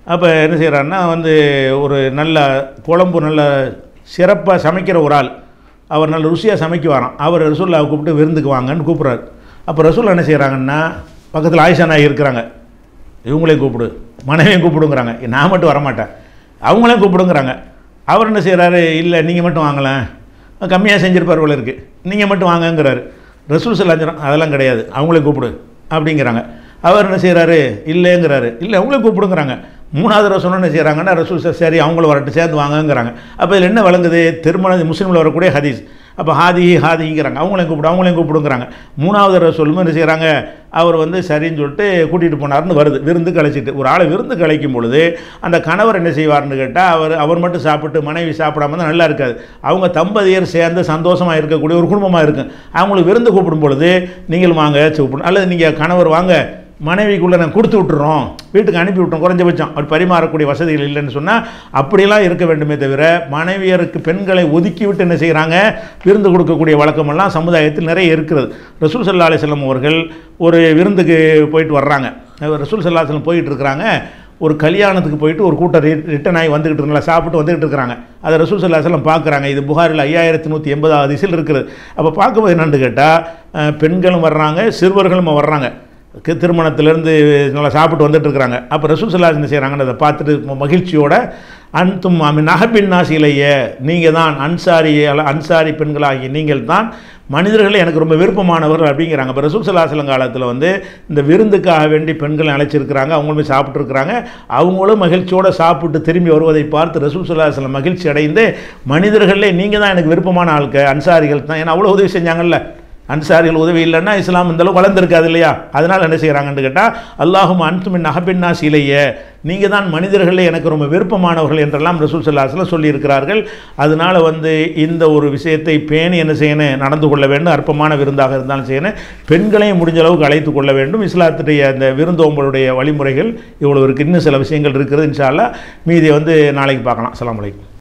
அப்போ என்ன செய்கிறாருன்னா வந்து ஒரு நல்ல குழம்பு நல்ல சிறப்பாக சமைக்கிற ஒரு ஆள் அவர் நல்ல ருசியாக சமைக்குவாராம் அவர் ரசூல்லாவை கூப்பிட்டு விருந்துக்கு வாங்கன்னு கூப்பிட்றாரு அப்போ ரசூல் என்ன செய்கிறாங்கன்னா பக்கத்தில் ஆயிஷா நாயகி இருக்கிறாங்க இவங்களையும் கூப்பிடு மனைவியும் கூப்பிடுங்கிறாங்க நான் மட்டும் வரமாட்டேன் அவங்களையும் கூப்பிடுங்கிறாங்க அவர் என்ன செய்கிறாரு இல்லை நீங்கள் மட்டும் வாங்கலாம் கம்மியாக செஞ்சிருப்பார் போல இருக்குது நீங்கள் மட்டும் வாங்கங்கிறாரு ரசூல் சல்லாஞ்சரம் அதெல்லாம் கிடையாது அவங்களையும் கூப்பிடு அப்படிங்கிறாங்க அவர் என்ன செய்கிறாரு இல்லைங்கிறாரு இல்லை அவங்களையும் கூப்பிடுங்கிறாங்க மூணாவது தடவை சொன்ன என்ன செய்கிறாங்கன்னா ரசூல் சார் சரி அவங்களும் வரட்டும் சேர்ந்து வாங்கங்கிறாங்க அப்போ இதில் என்ன வழங்குது திருமண முஸ்லீமில் வரக்கூடிய ஹதீஸ் அப்போ ஹாதி ஹாதிங்கிறாங்க அவங்களையும் கூப்பிடு அவங்களையும் கூப்பிடுங்கிறாங்க மூணாவது தடவை சொல்லும்போது என்ன செய்கிறாங்க அவர் வந்து சரின்னு சொல்லிட்டு கூட்டிகிட்டு போனார்னு வருது விருந்து கழிச்சிட்டு ஒரு ஆளை விருந்து கழிக்கும் பொழுது அந்த கணவர் என்ன செய்வார்னு கேட்டால் அவர் அவர் மட்டும் சாப்பிட்டு மனைவி சாப்பிடாம தான் நல்லா இருக்காது அவங்க தம்பதியர் சேர்ந்து சந்தோஷமாக இருக்கக்கூடிய ஒரு குடும்பமாக இருக்கும் அவங்களுக்கு விருந்து கூப்பிடும் பொழுது நீங்கள் வாங்க கூப்பிடணும் அல்லது நீங்கள் கணவர் வாங்க மனைவிக்குள்ளே நான் கொடுத்து விட்டுறோம் வீட்டுக்கு அனுப்பி விட்டோம் குறைஞ்சபட்சம் அவர் பரிமாறக்கூடிய வசதிகள் இல்லைன்னு சொன்னால் அப்படியெல்லாம் இருக்க வேண்டுமே தவிர மனைவியருக்கு பெண்களை ஒதுக்கி விட்டு என்ன செய்கிறாங்க விருந்து கொடுக்கக்கூடிய வழக்கமெல்லாம் சமுதாயத்தில் நிறைய இருக்கிறது ரசூல் சல்லா அலிஸ்லாம் அவர்கள் ஒரு விருந்துக்கு போயிட்டு வர்றாங்க ரசூல் சல்லா அலிஸ்லாம் போயிட்டு இருக்கிறாங்க ஒரு கல்யாணத்துக்கு போயிட்டு ஒரு கூட்டம் ரிட்டன் ஆகி வந்துக்கிட்டு இருக்காங்களா சாப்பிட்டு வந்துக்கிட்டு இருக்கிறாங்க அதை ரசூல் சல்லாஹலம் பார்க்குறாங்க இது புகாரில் ஐயாயிரத்தி நூற்றி எண்பதாவது திசையில் இருக்குது அப்போ பார்க்கும்போது என்னென்னு கேட்டால் பெண்களும் வர்றாங்க சிறுவர்களும் வர்றாங்க கு- திருமணத்திலேருந்து நல்லா சாப்பிட்டு வந்துட்டு இருக்கிறாங்க அப்போ ரசூல் சல்லாஹ் என்ன செய்கிறாங்கன்னு அதை பார்த்துட்டு ம- மகிழ்ச்சியோட அன்தும் அமின் நகபின் நாசிலைய நீங்கள் தான் அன்சாரி அல்ல அன்சாரி பெண்களாகி நீங்கள் தான் மனிதர்களே எனக்கு ரொம்ப விருப்பமானவர்கள் அப்படிங்கிறாங்க இப்போ ரசூல் சல்லாஹலம் காலத்தில் வந்து இந்த விருந்துக்காக வேண்டி பெண்களை அழைச்சிருக்கிறாங்க அவங்களும் போய் சாப்பிட்ருக்குறாங்க அவங்களும் மகிழ்ச்சியோடு சாப்பிட்டு திரும்பி வருவதை பார்த்து ரசூல் சல்லாஹலம் மகிழ்ச்சி அடைந்து மனிதர்களே நீங்கள் தான் எனக்கு விருப்பமான ஆட்கள் அன்சாரிகள் தான் ஏன்னா அவ்வளோ உதவி செஞ்சாங்கல்ல அன்சாரிகள் உதவி இல்லைன்னா இஸ்லாம் இந்த அளவு வளர்ந்துருக்காது இல்லையா அதனால் என்ன செய்கிறாங்கன்னு கேட்டால் அல்லாஹும் அன்துமின் நகபின்னா சிலைய நீங்கள் தான் மனிதர்களே எனக்கு ரொம்ப விருப்பமானவர்கள் என்றெல்லாம் ரசூல் சல்லாஹ்லாம் சொல்லியிருக்கிறார்கள் அதனால் வந்து இந்த ஒரு விஷயத்தை பேணி என்ன செய்யணும் நடந்து கொள்ள வேண்டும் அற்பமான விருந்தாக இருந்தாலும் செய்யணும் பெண்களையும் முடிஞ்ச அளவுக்கு அழைத்து கொள்ள வேண்டும் இஸ்லாத்துடைய அந்த விருந்தோம்பலுடைய வழிமுறைகள் இவ்வளோ இருக்குது இன்னும் சில விஷயங்கள் இருக்கிறது இன்ஷா அல்லாஹ் மீதியை வந்து நாளைக்கு பார்க்கலாம் அஸ்ஸலாமு அலைக்கும்